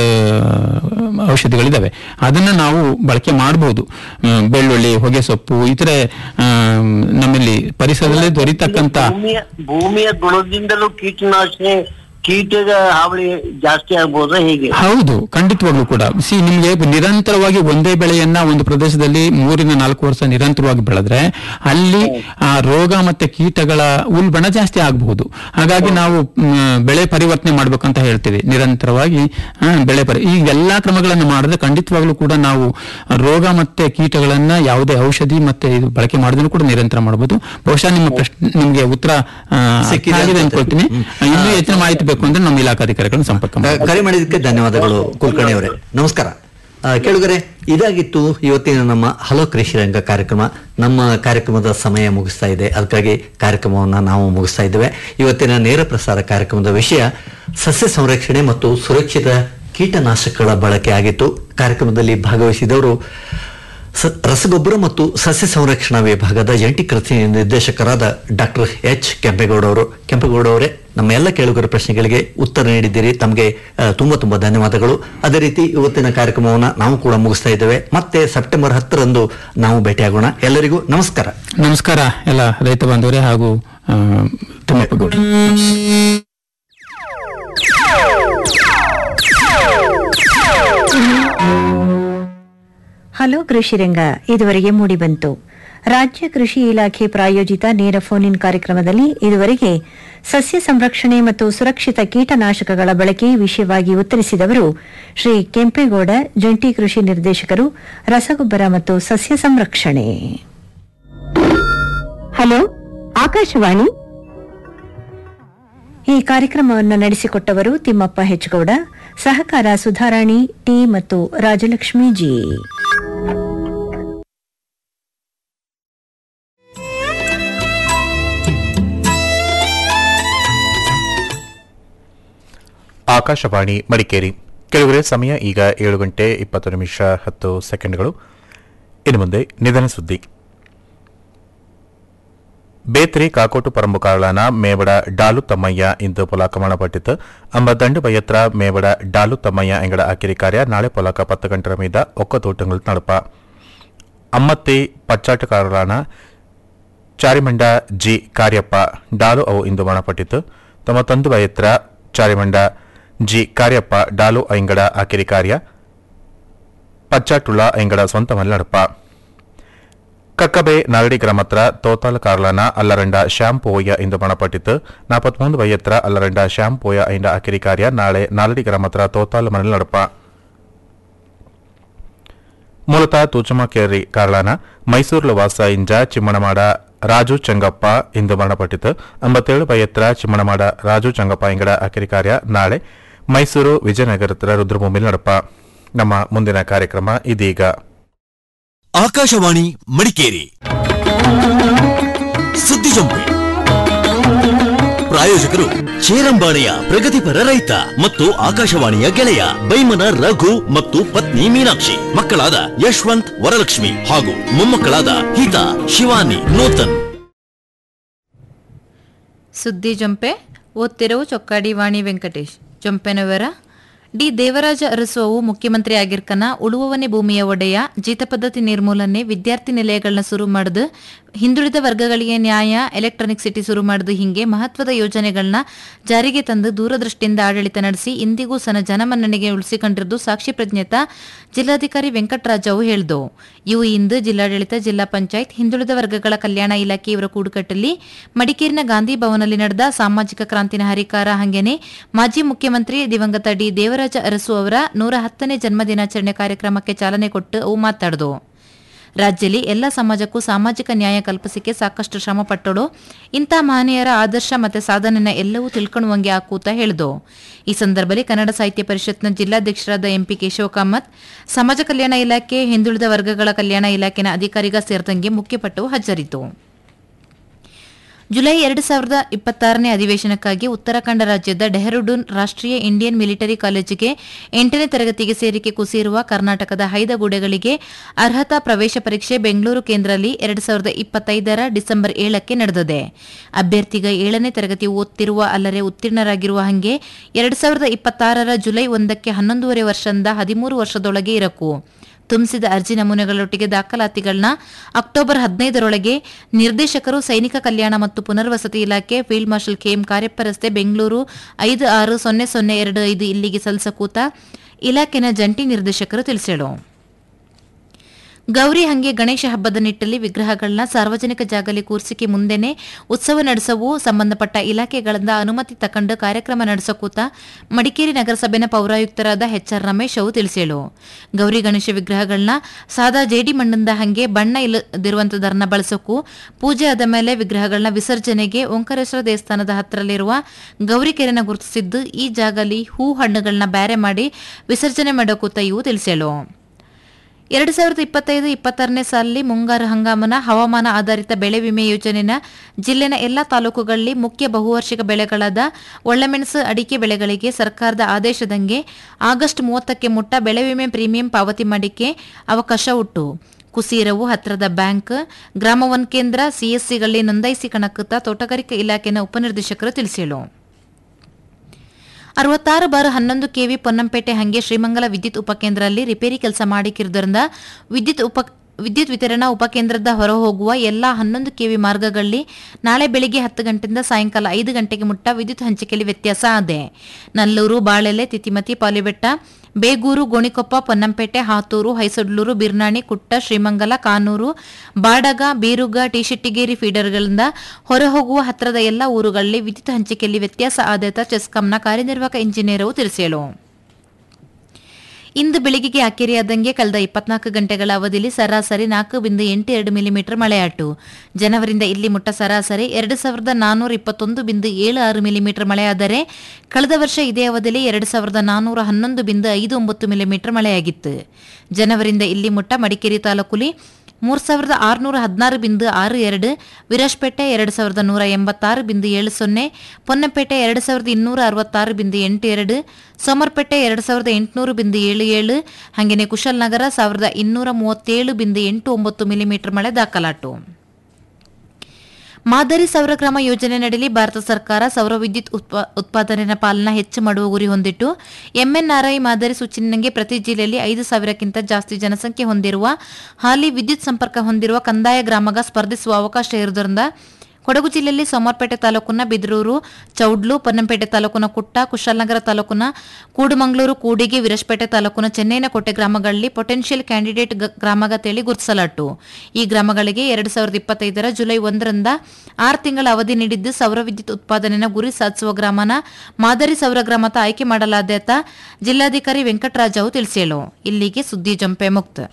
S6: ಔಷಧಿಗಳಿದಾವೆ ಅದನ್ನ ನಾವು ಬಳಕೆ ಮಾಡಬಹುದು ಬೆಳ್ಳುಳ್ಳಿ ಹೊಗೆ ಸೊಪ್ಪು ಇತರೆ ಆ, ನಮ್ಮಲ್ಲಿ ಪರಿಸರದಲ್ಲೇ ದೊರೀತಕ್ಕಂತ
S8: ಭೂಮಿಯ ಭೂಮಿಯ ಗುಣದಿಂದಲೂ ಕೀಟನಾಶಕ ಕೀಟದ ಹಾವಳಿ ಜಾಸ್ತಿ ಆಗ್ಬೋದಾ ಹೇಗೆ
S6: ಹೌದು ಖಂಡಿತವಾಗ್ಲೂ ಕೂಡ ಸಿ ನಿಮ್ಗೆ ನಿರಂತರವಾಗಿ ಒಂದೇ ಬೆಳೆಯನ್ನ ಒಂದು ಪ್ರದೇಶದಲ್ಲಿ ಮೂರಿಂದ ನಾಲ್ಕು ವರ್ಷ ನಿರಂತರವಾಗಿ ಬೆಳೆದ್ರೆ ಅಲ್ಲಿ ಆ ರೋಗ ಮತ್ತೆ ಕೀಟಗಳ ಉಲ್ಬಣ ಜಾಸ್ತಿ ಆಗಬಹುದು ಹಾಗಾಗಿ ನಾವು ಮ್, ಬೆಳೆ ಪರಿವರ್ತನೆ ಮಾಡ್ಬೇಕಂತ ಹೇಳ್ತೀವಿ ನಿರಂತರವಾಗಿ ಆ, ಬೆಳೆ ಪರಿ ಈ ಎಲ್ಲಾ ಕ್ರಮಗಳನ್ನು ಮಾಡಿದ್ರೆ ಖಂಡಿತವಾಗ್ಲೂ ಕೂಡ ನಾವು ರೋಗ ಮತ್ತೆ ಕೀಟಗಳನ್ನ ಯಾವುದೇ ಔಷಧಿ ಮತ್ತೆ ಇದು ಬಳಕೆ ಮಾಡಿದ್ರು ಕೂಡ ನಿರಂತರ ಮಾಡಬಹುದು ಬಹುಶಃ ನಿಮ್ಮ ಪ್ರಶ್ನೆ ನಿಮ್ಗೆ ಉತ್ತರ ಆ, ಅರ್ಥ
S5: ಸಿಕ್ಕಿದೆ
S6: ಆಗಿದೆ
S5: ಅನ್ಸುತ್ತೆ.
S6: ಅನ್ಕೊಳ್ತೀನಿ
S5: ಹ್ಮ್.
S6: ಇನ್ನೂ ಹೆಚ್ಚಿನ ಮಾಹಿತಿ ಬೇಕು ಅಂದ್ರೆ ನಮ್ಮ ಇಲಾಖಾಧಿಕಾರಿಗಳನ್ನ ಸಂಪರ್ಕ ಮಾಡಿ
S5: ಕ- ಕರೆ ಮಾಡಿದ್ದಕ್ಕೆ ಧನ್ಯವಾದಗಳು ಕುಲಕರ್ಣಿ ಅವರೇ ನಮಸ್ಕಾರ ಆ, ಕೇಳುಗರೆ ಇದಾಗಿತ್ತು ಇವತ್ತಿನ ನಮ್ಮ ಹಲೋ ಕೃಷಿ ರಂಗ ಕಾರ್ಯಕ್ರಮ ನಮ್ಮ ಕಾರ್ಯಕ್ರಮದ ಸಮಯ ಮುಗಿಸ್ತಾ ಇದೆ ಅದಕ್ಕಾಗಿ ಕಾರ್ಯಕ್ರಮವನ್ನು ನಾವು ಮುಗಿಸ್ತಾ ಇದ್ದೇವೆ ಇವತ್ತಿನ ನೇರ ಪ್ರಸಾರ ಕಾರ್ಯಕ್ರಮದ ವಿಷಯ ಸಸ್ಯ ಸಂರಕ್ಷಣೆ ಮತ್ತು ಸುರಕ್ಷಿತ ಕೀಟನಾಶಕಗಳ ಬಳಕೆ ಆಗಿತ್ತು ಕಾರ್ಯಕ್ರಮದಲ್ಲಿ ಭಾಗವಹಿಸಿದವರು ಸ- ರಸಗೊಬ್ಬರ ಮತ್ತು ಸಸ್ಯ ಸಂರಕ್ಷಣಾ ವಿಭಾಗದ ಜಂಟಿ ಕೃಷಿ ನಿರ್ದೇಶಕರಾದ ಡಾಕ್ಟರ್ ಎಚ್ ಕೆಂಪೇಗೌಡ ಅವರು ಕೆಂಪೇಗೌಡ ಅವರೇ ನಮ್ಮ ಎಲ್ಲ ಕೇಳುಗರ ಪ್ರಶ್ನೆಗಳಿಗೆ ಉತ್ತರ ನೀಡಿದ್ದೀರಿ ತಮಗೆ ಆ, ತುಂಬಾ ತುಂಬಾ ಧನ್ಯವಾದಗಳು ಅದೇ ರೀತಿ ಇವತ್ತಿನ ಕಾರ್ಯಕ್ರಮವನ್ನು ನಾವು ಕೂಡ ಮುಗಿಸ್ತಾ ಇದ್ದೇವೆ ಮತ್ತೆ ಸೆಪ್ಟೆಂಬರ್ ಹತ್ತರಂದು ನಾವು ಭೇಟಿಯಾಗೋಣ ಎಲ್ಲರಿಗೂ ನಮಸ್ಕಾರ
S6: ನಮಸ್ಕಾರ ಎಲ್ಲ ರೈತ ಬಾಂಧವರೇ ಹಾಗೂ ಆ, ತಿಮ್ಮಪ್ಪ ಗೌಡ
S2: ಹಲೋ ಕೃಷಿರಂಗ ಇದುವರೆಗೆ ಮೂಡಿಬಂತು ರಾಜ್ಯ ಕೃಷಿ ಇಲಾಖೆ ಪ್ರಾಯೋಜಿತ ನೇರ ಫೋನ್ ಇನ್ ಕಾರ್ಯಕ್ರಮದಲ್ಲಿ ಇದುವರೆಗೆ ಸಸ್ಯ ಸಂರಕ್ಷಣೆ ಮತ್ತು ಸುರಕ್ಷಿತ ಕೀಟನಾಶಕಗಳ ಬಳಕೆ ವಿಷಯವಾಗಿ ಉತ್ತರಿಸಿದವರು ಶ್ರೀ ಕೆಂಪೇಗೌಡ ಜಂಟಿ ಕೃಷಿ ನಿರ್ದೇಶಕರು ರಸಗೊಬ್ಬರ ಮತ್ತು ಸಸ್ಯ ಸಂರಕ್ಷಣೆ ಹಲೋ ಆಕಾಶವಾಣಿ ಈ ಕಾರ್ಯಕ್ರಮವನ್ನು ನಡೆಸಿಕೊಟ್ಟವರು ತಿಮ್ಮಪ್ಪ ಹೆಚ್ಗೌಡ ಸಹಕಾರ ಸುಧಾರಾಣಿ ಟಿ ಮತ್ತು ರಾಜಲಕ್ಷ್ಮಿ ಜಿ
S9: ಆಕಾಶವಾಣಿ ಮಡಿಕೇರಿ ಕೆಲವರೆ ಸಮಯ ಈಗ ಏಳು ಗಂಟೆ ಇಪ್ಪತ್ತು ನಿಮಿಷ ಹತ್ತು ಸೆಕೆಂಡ್ಗಳು ಇನ್ನು ಮುಂದೆ ನಿಧನ ಸುದ್ದಿ ಬೇತ್ರಿ ಕಾಕೋಟು ಪರಂಬುಕಾಳನ ಮೇವಡ ಡಾಲು ತಮ್ಮಯ್ಯ ಇಂದು ಪೊಲಾಕ ಮರಣಪಟ್ಟಿತು ಅಂಬ ದಂಡು ಬಯತ್ರ ಮೇವಡ ಡಾಲು ತಮ್ಮಯ್ಯ ಎಂಗಡ ಅಕಿರಿ ಕಾರ್ಯ ನಾಳೆ ಪೊಲಾಕ ಪತ್ತು ಗಂಟರ ಮೀದ ಒಕ್ಕ ತೋಟಂಗಳು ನಡಪ ಅಮ್ಮತ್ತಿ ಪಚ್ಚಾಟಗಾರರಾನ ಚಾರಿಮಂಡ ಜಿ ಕಾರ್ಯಪ್ಪ ಡಾಲು ಅವು ಇಂದು ಮರಣಪಟ್ಟಿತು ತಮ್ಮ ತಂದು ಬಯತ್ರ ಚಾರಿಮಂಡ ಜಿ ಕಾರ್ಯಪ್ಪ ಡಾಲು ಐಂಗಡ ಅಕಿರಿ ಕಾರ್ಯ ಪಚ್ಚಾಟುಳ ಐಂಗಡ ಸ್ವಂತ ಮಲ್ನಡಪ ಕಕ್ಕಬೆ ನಾಗಡಿ ಗ್ರಾಮತ್ರ ತೋತಾಲ ಕಾರ್ಲನ ಅಲ್ಲರಂಡ ಶ್ಯಾಮ್ ಪೋಯ ಇಂದು ಮರಣಪಟ್ಟಿತು ನಾಪತ್ಮೂಂದು ವಯತ್ರ ಅಲ್ಲರಂಡ ಶ್ಯಾಮ್ ಪೋಯ ಐಂಡ ಅಕಿರಿ ಕಾರ್ಯ ನಾಳೆ ನಾಲಡಿ ಗ್ರಾಮತ್ರ ತೋತಾಲ ಮನೆಲ್ ನಡಪ ಮೂಲತಃ ತೂಚಮಕೇರಿ ಕಾರ್ಲಾನ ಮೈಸೂರ್ಲ ವಾಸ ಇಂಜ ಚಿಮ್ಮಣಮಾಡ ರಾಜು ಚಂಗಪ್ಪ ಇಂದು ಮರಣಪಟ್ಟಿತು ಅಂಬತ್ತೇಳು ಬಯತ್ರ ಚಿಮ್ಮಣಮಾಡ ರಾಜು ಚಂಗಪ್ಪ ಇಂಗಡ ಅಕಿರಿ ಕಾರ್ಯ ನಾಳೆ ಮೈಸೂರು ವಿಜಯನಗರತ್ರ ರುದ್ರಭೂಮಿಲಿ ನಡಪ ನಮ್ಮ ಮುಂದಿನ ಕಾರ್ಯಕ್ರಮ ಇದೀಗ
S10: ಆಕಾಶವಾಣಿ ಮಡಿಕೇರಿ ಸುದ್ದಿ ಜಂಪೆ ಪ್ರಾಯೋಜಕರು ಚೇರಂಬಾಣೆಯ ಪ್ರಗತಿಪರ ರೈತ ಮತ್ತು ಆಕಾಶವಾಣಿಯ ಗೆಳೆಯ ಬೈಮನ ರಘು ಮತ್ತು ಪತ್ನಿ ಮೀನಾಕ್ಷಿ ಮಕ್ಕಳಾದ ಯಶವಂತ್ ವರಲಕ್ಷ್ಮಿ ಹಾಗೂ ಮೊಮ್ಮಕ್ಕಳಾದ ಹಿತಾ ಶಿವಾನಿ ನೂತನ್
S11: ಸುದ್ದಿ ಜೊಂಪೆ ಓದ್ತಿರವು ಚೊಕ್ಕಾಡಿ ವಾಣಿ ವೆಂಕಟೇಶ್ ಜೊಂಪೆನ ವಿವರ ಡಿ ದೇವರಾಜ ಅರಸುವವು ಮುಖ್ಯಮಂತ್ರಿ ಆಗಿರ್ಕನ ಉಳುವವನೇ ಭೂಮಿಯ ಒಡೆಯ ಜೀತ ಪದ್ಧತಿ ನಿರ್ಮೂಲನೆ ವಿದ್ಯಾರ್ಥಿ ನಿಲಯಗಳನ್ನ ಶುರು ಮಾಡುದು ಹಿಂದುಳಿದ ವರ್ಗಗಳಿಗೆ ನ್ಯಾಯ ಎಲೆಕ್ಟ್ರಾನಿಕ್ ಸಿಟಿ ಶುರು ಮಾಡುದು ಹಿಂಗೆ ಮಹತ್ವದ ಯೋಜನೆಗಳನ್ನ ಜಾರಿಗೆ ತಂದು ದೂರದೃಷ್ಟಿಯಿಂದ ಆಡಳಿತ ನಡೆಸಿ ಇಂದಿಗೂ ಸನ ಜನಮನ್ನಣೆಗೆ ಉಳಿಸಿಕೊಂಡಿರುವುದು ಸಾಕ್ಷಿ ಪ್ರಜ್ಞತ ಜಿಲ್ಲಾಧಿಕಾರಿ ವೆಂಕಟರಾಜವು ಹೇಳಿದು ಇವು ಇಂದು ಜಿಲ್ಲಾಡಳಿತ ಜಿಲ್ಲಾ ಪಂಚಾಯತ್ ಹಿಂದುಳಿದ ವರ್ಗಗಳ ಕಲ್ಯಾಣ ಇಲಾಖೆ ಇವರ ಕೂಡುಕಟ್ಟಲ್ಲಿ ಮಡಿಕೇರಿನ ಗಾಂಧಿ ಭವನಲ್ಲಿ ನಡೆದ ಸಾಮಾಜಿಕ ಕ್ರಾಂತಿನ ಹರಿಕಾರ ಹಂಗೇನೆ ಮಾಜಿ ಮುಖ್ಯಮಂತ್ರಿ ದಿವಂಗತ ಡಿ ದೇವರಾಜ ಅರಸು ಅವರ ನೂರ ಹತ್ತನೇ ಜನ್ಮದಿನಾಚರಣೆ ಕಾರ್ಯಕ್ರಮಕ್ಕೆ ಚಾಲನೆ ಕೊಟ್ಟು ಅವು ಮಾತಾಡಿದು ರಾಜ್ಯದಲ್ಲಿ ಎಲ್ಲ ಸಮಾಜಕ್ಕೂ ಸಾಮಾಜಿಕ ನ್ಯಾಯ ಕಲ್ಪಿಸಿಕೆ ಸಾಕಷ್ಟು ಶ್ರಮ ಪಟ್ಟಳು ಇಂಥ ಮಹನೀಯರ ಆದರ್ಶ ಮತ್ತೆ ಸಾಧನೆನ ಎಲ್ಲವೂ ತಿಳ್ಕೊಳ್ಳುವಂಗೆ ಆಕೂತ ಹೇಳಿದು ಈ ಸಂದರ್ಭದಲ್ಲಿ ಕನ್ನಡ ಸಾಹಿತ್ಯ ಪರಿಷತ್ನ ಜಿಲ್ಲಾಧ್ಯಕ್ಷರಾದ ಎಂಪಿ ಕೇಶವ ಕಾಮತ್ ಸಮಾಜ ಕಲ್ಯಾಣ ಇಲಾಖೆ ಹಿಂದುಳಿದ ವರ್ಗಗಳ ಕಲ್ಯಾಣ ಇಲಾಖೆನ ಅಧಿಕಾರಿಗ ಸೇರಿದಂಗೆ ಮುಖ್ಯಪಟ್ಟು ಹಾಜರಿತು ಜುಲೈ ಎರಡು ಸಾವಿರದ ಇಪ್ಪತ್ತಾರನೇ ಅಧಿವೇಶನಕ್ಕಾಗಿ ಉತ್ತರಾಖಂಡ ರಾಜ್ಯದ ಡೆಹ್ರಾಡೂನ್ ರಾಷ್ಟ್ರೀಯ ಇಂಡಿಯನ್ ಮಿಲಿಟರಿ ಕಾಲೇಜಿಗೆ ಎಂಟನೇ ತರಗತಿಗೆ ಸೇರಿಕೆ ಕುಸಿಯಿರುವ ಕರ್ನಾಟಕದ ಹೈದಗೂಡೆಗಳಿಗೆ ಅರ್ಹತಾ ಪ್ರವೇಶ ಪರೀಕ್ಷೆ ಬೆಂಗಳೂರು ಕೇಂದ್ರದಲ್ಲಿ ಎರಡು ಸಾವಿರದ ಇಪ್ಪತ್ತೈದರ ಡಿಸೆಂಬರ್ ಏಳಕ್ಕೆ ನಡೆದಿದೆ ಅಭ್ಯರ್ಥಿಗ ಏಳನೇ ತರಗತಿ ಓದ್ತಿರುವ ಅಲ್ಲದೆ ಉತ್ತೀರ್ಣರಾಗಿರುವ ಹಂಗೆ ಎರಡು ಸಾವಿರದ ಇಪ್ಪತ್ತಾರರ ಜುಲೈ ಒಂದಕ್ಕೆ ಹನ್ನೊಂದೂವರೆ ವರ್ಷದಿಂದ ಹದಿಮೂರು ವರ್ಷದೊಳಗೆ ಇರಕು ತುಂಬಿಸಿದ ಅರ್ಜಿ ನಮೂನೆಗಳೊಟ್ಟಿಗೆ ದಾಖಲಾತಿಗಳನ್ನ ಅಕ್ಟೋಬರ್ ಹದಿನೈದರೊಳಗೆ ನಿರ್ದೇಶಕರು ಸೈನಿಕ ಕಲ್ಯಾಣ ಮತ್ತು ಪುನರ್ವಸತಿ ಇಲಾಖೆ ಫೀಲ್ಡ್ ಮಾರ್ಷಲ್ ಕೆಎಂ ಕಾರ್ಯಪ್ಪ ರಸ್ತೆ ಬೆಂಗಳೂರು ಐದು ಆರು ಸೊನ್ನೆ ಸೊನ್ನೆ ಎರಡು ಐದು ಇಲ್ಲಿಗೆ ಸಲ್ಲಿಸಕೂತ ಇಲಾಖೆನ ಜಂಟಿ ನಿರ್ದೇಶಕರು ತಿಳಿಸಿದರು ಗೌರಿ ಹಂಗೆ ಗಣೇಶ ಹಬ್ಬದ ನಿಟ್ಟಲ್ಲಿ ವಿಗ್ರಹಗಳನ್ನ ಸಾರ್ವಜನಿಕ ಜಾಗದಲ್ಲಿ ಕೂರಿಸಿಕೆ ಮುಂದೆನೆ ಉತ್ಸವ ನಡೆಸವು ಸಂಬಂಧಪಟ್ಟ ಇಲಾಖೆಗಳಿಂದ ಅನುಮತಿ ತಕೊಂಡು ಕಾರ್ಯಕ್ರಮ ನಡೆಸಕೂತ ಮಡಿಕೇರಿ ನಗರಸಭೆನ ಪೌರಾಯುಕ್ತರಾದ ಎಚ್ಆರ್ ರಮೇಶ್ ಅವು ತಿಳಿಸೇಳು ಗೌರಿ ಗಣೇಶ ವಿಗ್ರಹಗಳನ್ನ ಸಾದಾ ಜೇಡಿ ಮಣ್ಣಿಂದ ಹಂಗೆ ಬಣ್ಣ ಇಲ್ಲದಿರುವಂತದನ್ನ ಬಳಸೋಕು ಪೂಜೆ ಆದ ಮೇಲೆ ವಿಗ್ರಹಗಳನ್ನ ವಿಸರ್ಜನೆಗೆ ಓಂಕಾರೇಶ್ವರ ದೇವಸ್ಥಾನದ ಹತ್ತಿರಲ್ಲಿರುವ ಗೌರಿ ಕೆರೆನ ಗುರುತಿಸಿದ್ದು ಈ ಜಾಗದಲ್ಲಿ ಹೂ ಹಣ್ಣುಗಳನ್ನ ಬ್ಯಾರೆ ಮಾಡಿ ವಿಸರ್ಜನೆ ಮಾಡೋಕೂತ ಇವು ತಿಳಿಸೇಳು ಎರಡು ಸಾವಿರದ ಇಪ್ಪತ್ತೈದು ಇಪ್ಪತ್ತಾರನೇ ಸಾಲಿನಲ್ಲಿ ಮುಂಗಾರು ಹಂಗಾಮನ ಹವಾಮಾನ ಆಧಾರಿತ ಬೆಳೆ ವಿಮೆ ಯೋಜನೆನ ಜಿಲ್ಲೆನ ಎಲ್ಲಾ ತಾಲೂಕುಗಳಲ್ಲಿ ಮುಖ್ಯ ಬಹುವಾರ್ಷಿಕ ಬೆಳೆಗಳಾದ ಒಳ್ಳೆಮೆಣಸು ಅಡಿಕೆ ಬೆಳೆಗಳಿಗೆ ಸರ್ಕಾರದ ಆದೇಶದಂಗೆ ಆಗಸ್ಟ್ ಮೂವತ್ತಕ್ಕೆ ಮುಟ್ಟ ಬೆಳೆ ವಿಮೆ ಪ್ರೀಮಿಯಂ ಪಾವತಿ ಮಾಡಿಕೆ ಅವಕಾಶ ಉಂಟು ಕುಸೀರವು ಹತ್ತಿರದ ಬ್ಯಾಂಕ್ ಗ್ರಾಮ ಒನ್ ಕೇಂದ್ರ ಸಿಎಸ್ಸಿಗಳಲ್ಲಿ ನೋಂದಾಯಿಸಿ ಕಣಕ್ಕುತ್ತಾ ತೋಟಗಾರಿಕಾ ಇಲಾಖೆನ ಉಪನಿರ್ದೇಶಕರು ತಿಳಿಸಿಳು ಅರವತ್ತಾರು ಬಾರ್ ಹನ್ನೊಂದು ಕೆವಿ ಪೊನ್ನಂಪೇಟೆ ಹಂಗೆ ಶ್ರೀಮಂಗಲ ವಿದ್ಯುತ್ ಉಪಕೇಂದ್ರದಲ್ಲಿ ರಿಪೇರಿ ಕೆಲಸ ಮಾಡಿಕ್ಕಿರುವುದರಿಂದ ವಿದ್ಯುತ್ ಉಪ ವಿದ್ಯುತ್ ವಿತರಣಾ ಉಪಕೇಂದ್ರದ ಹೊರ ಹೋಗುವ ಎಲ್ಲಾ ಹನ್ನೊಂದು ಕೆವಿ ಮಾರ್ಗಗಳಲ್ಲಿ ನಾಳೆ ಬೆಳಿಗ್ಗೆ ಹತ್ತು ಗಂಟೆಯಿಂದ ಸಾಯಂಕಾಲ ಐದು ಗಂಟೆಗೆ ಮುಟ್ಟ ವಿದ್ಯುತ್ ಹಂಚಿಕೆಯಲ್ಲಿ ವ್ಯತ್ಯಾಸ ಇದೆ ನಲ್ಲೂರು ಬಾಳೆಲೆ ತಿತಿಮತಿ ಪಾಲಿಬೆಟ್ಟ ಬೇಗೂರು ಗೋಣಿಕೊಪ್ಪ ಪೊನ್ನಂಪೇಟೆ ಹಾತೂರು ಹೈಸೊಡ್ಲೂರು ಬಿರ್ನಾಣಿ ಕುಟ್ಟ ಶ್ರೀಮಂಗಲ ಕಾನೂರು ಬಾಡಗ ಬೀರುಗ ಟಿಶೆಟ್ಟಿಗೇರಿ ಫೀಡರ್ಗಳಿಂದ ಹೊರಹೋಗುವ ಹತ್ತಿರದ ಎಲ್ಲ ಊರುಗಳಲ್ಲಿ ವಿದ್ಯುತ್ ಹಂಚಿಕೆಯಲ್ಲಿ ವ್ಯತ್ಯಾಸ ಆದೇತ ಚೆಸ್ಕಾಂನ ಕಾರ್ಯನಿರ್ವಾಹಕ ಇಂಜಿನಿಯರು ತಿಳಿಸಿದರು ಇಂದು ಬೆಳಗ್ಗೆಗೆ ಅಕೆರೆಯಾದಂಗೆ ಕಳೆದ ಇಪ್ಪತ್ನಾಲ್ಕು ಗಂಟೆಗಳ ಅವಧಿಯಲ್ಲಿ ಸರಾಸರಿ ನಾಲ್ಕು ಬಿಂದು ಎಂಟು ಎರಡು ಮಿಲಿಮೀಟರ್ ಮಳೆಯಾಟು ಜನವರಿಂದ ಇಲ್ಲಿ ಮುಟ್ಟ ಸರಾಸರಿ ಎರಡು ಸಾವಿರದ ನಾನ್ನೂರ ಇಪ್ಪತ್ತೊಂದು ಬಿಂದು ಏಳು ಆರು ಮಿಲಿಮೀಟರ್ ಮಳೆಯಾದರೆ ಕಳೆದ ವರ್ಷ ಇದೇ ಅವಧಿಯಲ್ಲಿ ಎರಡು ಸಾವಿರದ ನಾನ್ನೂರ ಹನ್ನೊಂದು ಬಿಂದು ಐದು ಒಂಬತ್ತು ಮಿಲಿಮೀಟರ್ ಮಳೆಯಾಗಿತ್ತು ಜನವರಿಂದ ಇಲ್ಲಿ ಮುಟ್ಟ ಮಡಿಕೇರಿ ತಾಲೂಕುಲಿ ಮೂರು ಸಾವಿರದ ಆರುನೂರ ಹದಿನಾರು ಬಿಂದು ಆರು ಎರಡು ವಿರಾಜ್ಪೇಟೆ ಎರಡು ಸಾವಿರದ ನೂರ ಎಂಬತ್ತಾರು ಬಿಂದು ಏಳು ಸೊನ್ನೆ ಪೊನ್ನಪೇಟೆ ಎರಡು ಸಾವಿರದ ಇನ್ನೂರ ಅರವತ್ತಾರು ಬಿಂದು ಎಂಟು ಎರಡು ಸೋಮರ್ಪೇಟೆ ಎರಡು ಸಾವಿರದ ಎಂಟುನೂರು ಬಿಂದು ಏಳು ಏಳು ಹಾಗೆಯೇ ಕುಶಲ್ನಗರ ಸಾವಿರದ ಇನ್ನೂರ ಮೂವತ್ತೇಳು ಬಿಂದು ಎಂಟು ಒಂಬತ್ತು ಮಿಲಿಮೀಟರ್ ಮಳೆ ದಾಖಲಾಟು ಮಾದರಿ ಸೌರಗ್ರಾಮ ಯೋಜನೆ ನಡಲಿ ಭಾರತ ಸರ್ಕಾರ ಸೌರ ವಿದ್ಯುತ್ ಉತ್ಪಾ- ಉತ್ಪಾದನೆಯ ಪಾಲನ ಹೆಚ್ಚು ಮಾಡುವ ಗುರಿ ಹೊಂದಿಟ್ಟು ಎಂಎನ್ಆರ್ಐ ಮಾದರಿ ಸೂಚನೆಗೆ ಪ್ರತಿ ಜಿಲ್ಲೆಯಲ್ಲಿ ಐದು ಸಾವಿರಕ್ಕಿಂತ ಜಾಸ್ತಿ ಜನಸಂಖ್ಯೆ ಹೊಂದಿರುವ ಹಾಲಿ ವಿದ್ಯುತ್ ಸಂಪರ್ಕ ಹೊಂದಿರುವ ಕಂದಾಯ ಗ್ರಾಮಗ ಸ್ಪರ್ಧಿಸುವ ಅವಕಾಶ ಇರುವುದರಿಂದ ಕೊಡಗು ಜಿಲ್ಲೆಯಲ್ಲಿ ಸೋಮವಾರಪೇಟೆ ತಾಲೂಕಿನ ಬಿದರೂರು ಚೌಡ್ಲು ಪೊನ್ನಂಪೇಟೆ ತಾಲೂಕಿನ ಕುಟ್ಟ ಕುಶಾಲನಗರ ತಾಲೂಕಿನ ಕೂಡುಮಂಗಳೂರು ಕೂಡಿಗೆ ವಿರಸ್ಪೇಟೆ ತಾಲೂಕಿನ ಚೆನ್ನೈನಕೋಟೆ ಗ್ರಾಮಗಳಲ್ಲಿ ಪೊಟೆನ್ಷಿಯಲ್ ಕ್ಯಾಂಡಿಡೇಟ್ ಗ- ಗ್ರಾಮಗ ತೇಳಿ ಗುರುತಿಸಲಾಟು ಈ ಗ್ರಾಮಗಳಿಗೆ ಎರಡು ಸಾವಿರದ ಇಪ್ಪತ್ತೈದರ ಜುಲೈ ಒಂದರಿಂದ ಆರು ತಿಂಗಳ ಅವಧಿ ನೀಡಿದ್ದು ಸೌರ ವಿದ್ಯುತ್ ಉತ್ಪಾದನೆಯ ಗುರಿ ಸಾಧಿಸುವ ಗ್ರಾಮನ ಮಾದರಿ ಸೌರ ಗ್ರಾಮತ ಆಯ್ಕೆ ಮಾಡಲಾದ್ಯತ ಜಿಲ್ಲಾಧಿಕಾರಿ ವೆಂಕಟರಾಜವು ತಿಳಿಸಿಳು ಇಲ್ಲಿಗೆ ಸುದ್ದಿ ಜಂಪೆ ಮುಕ್ತ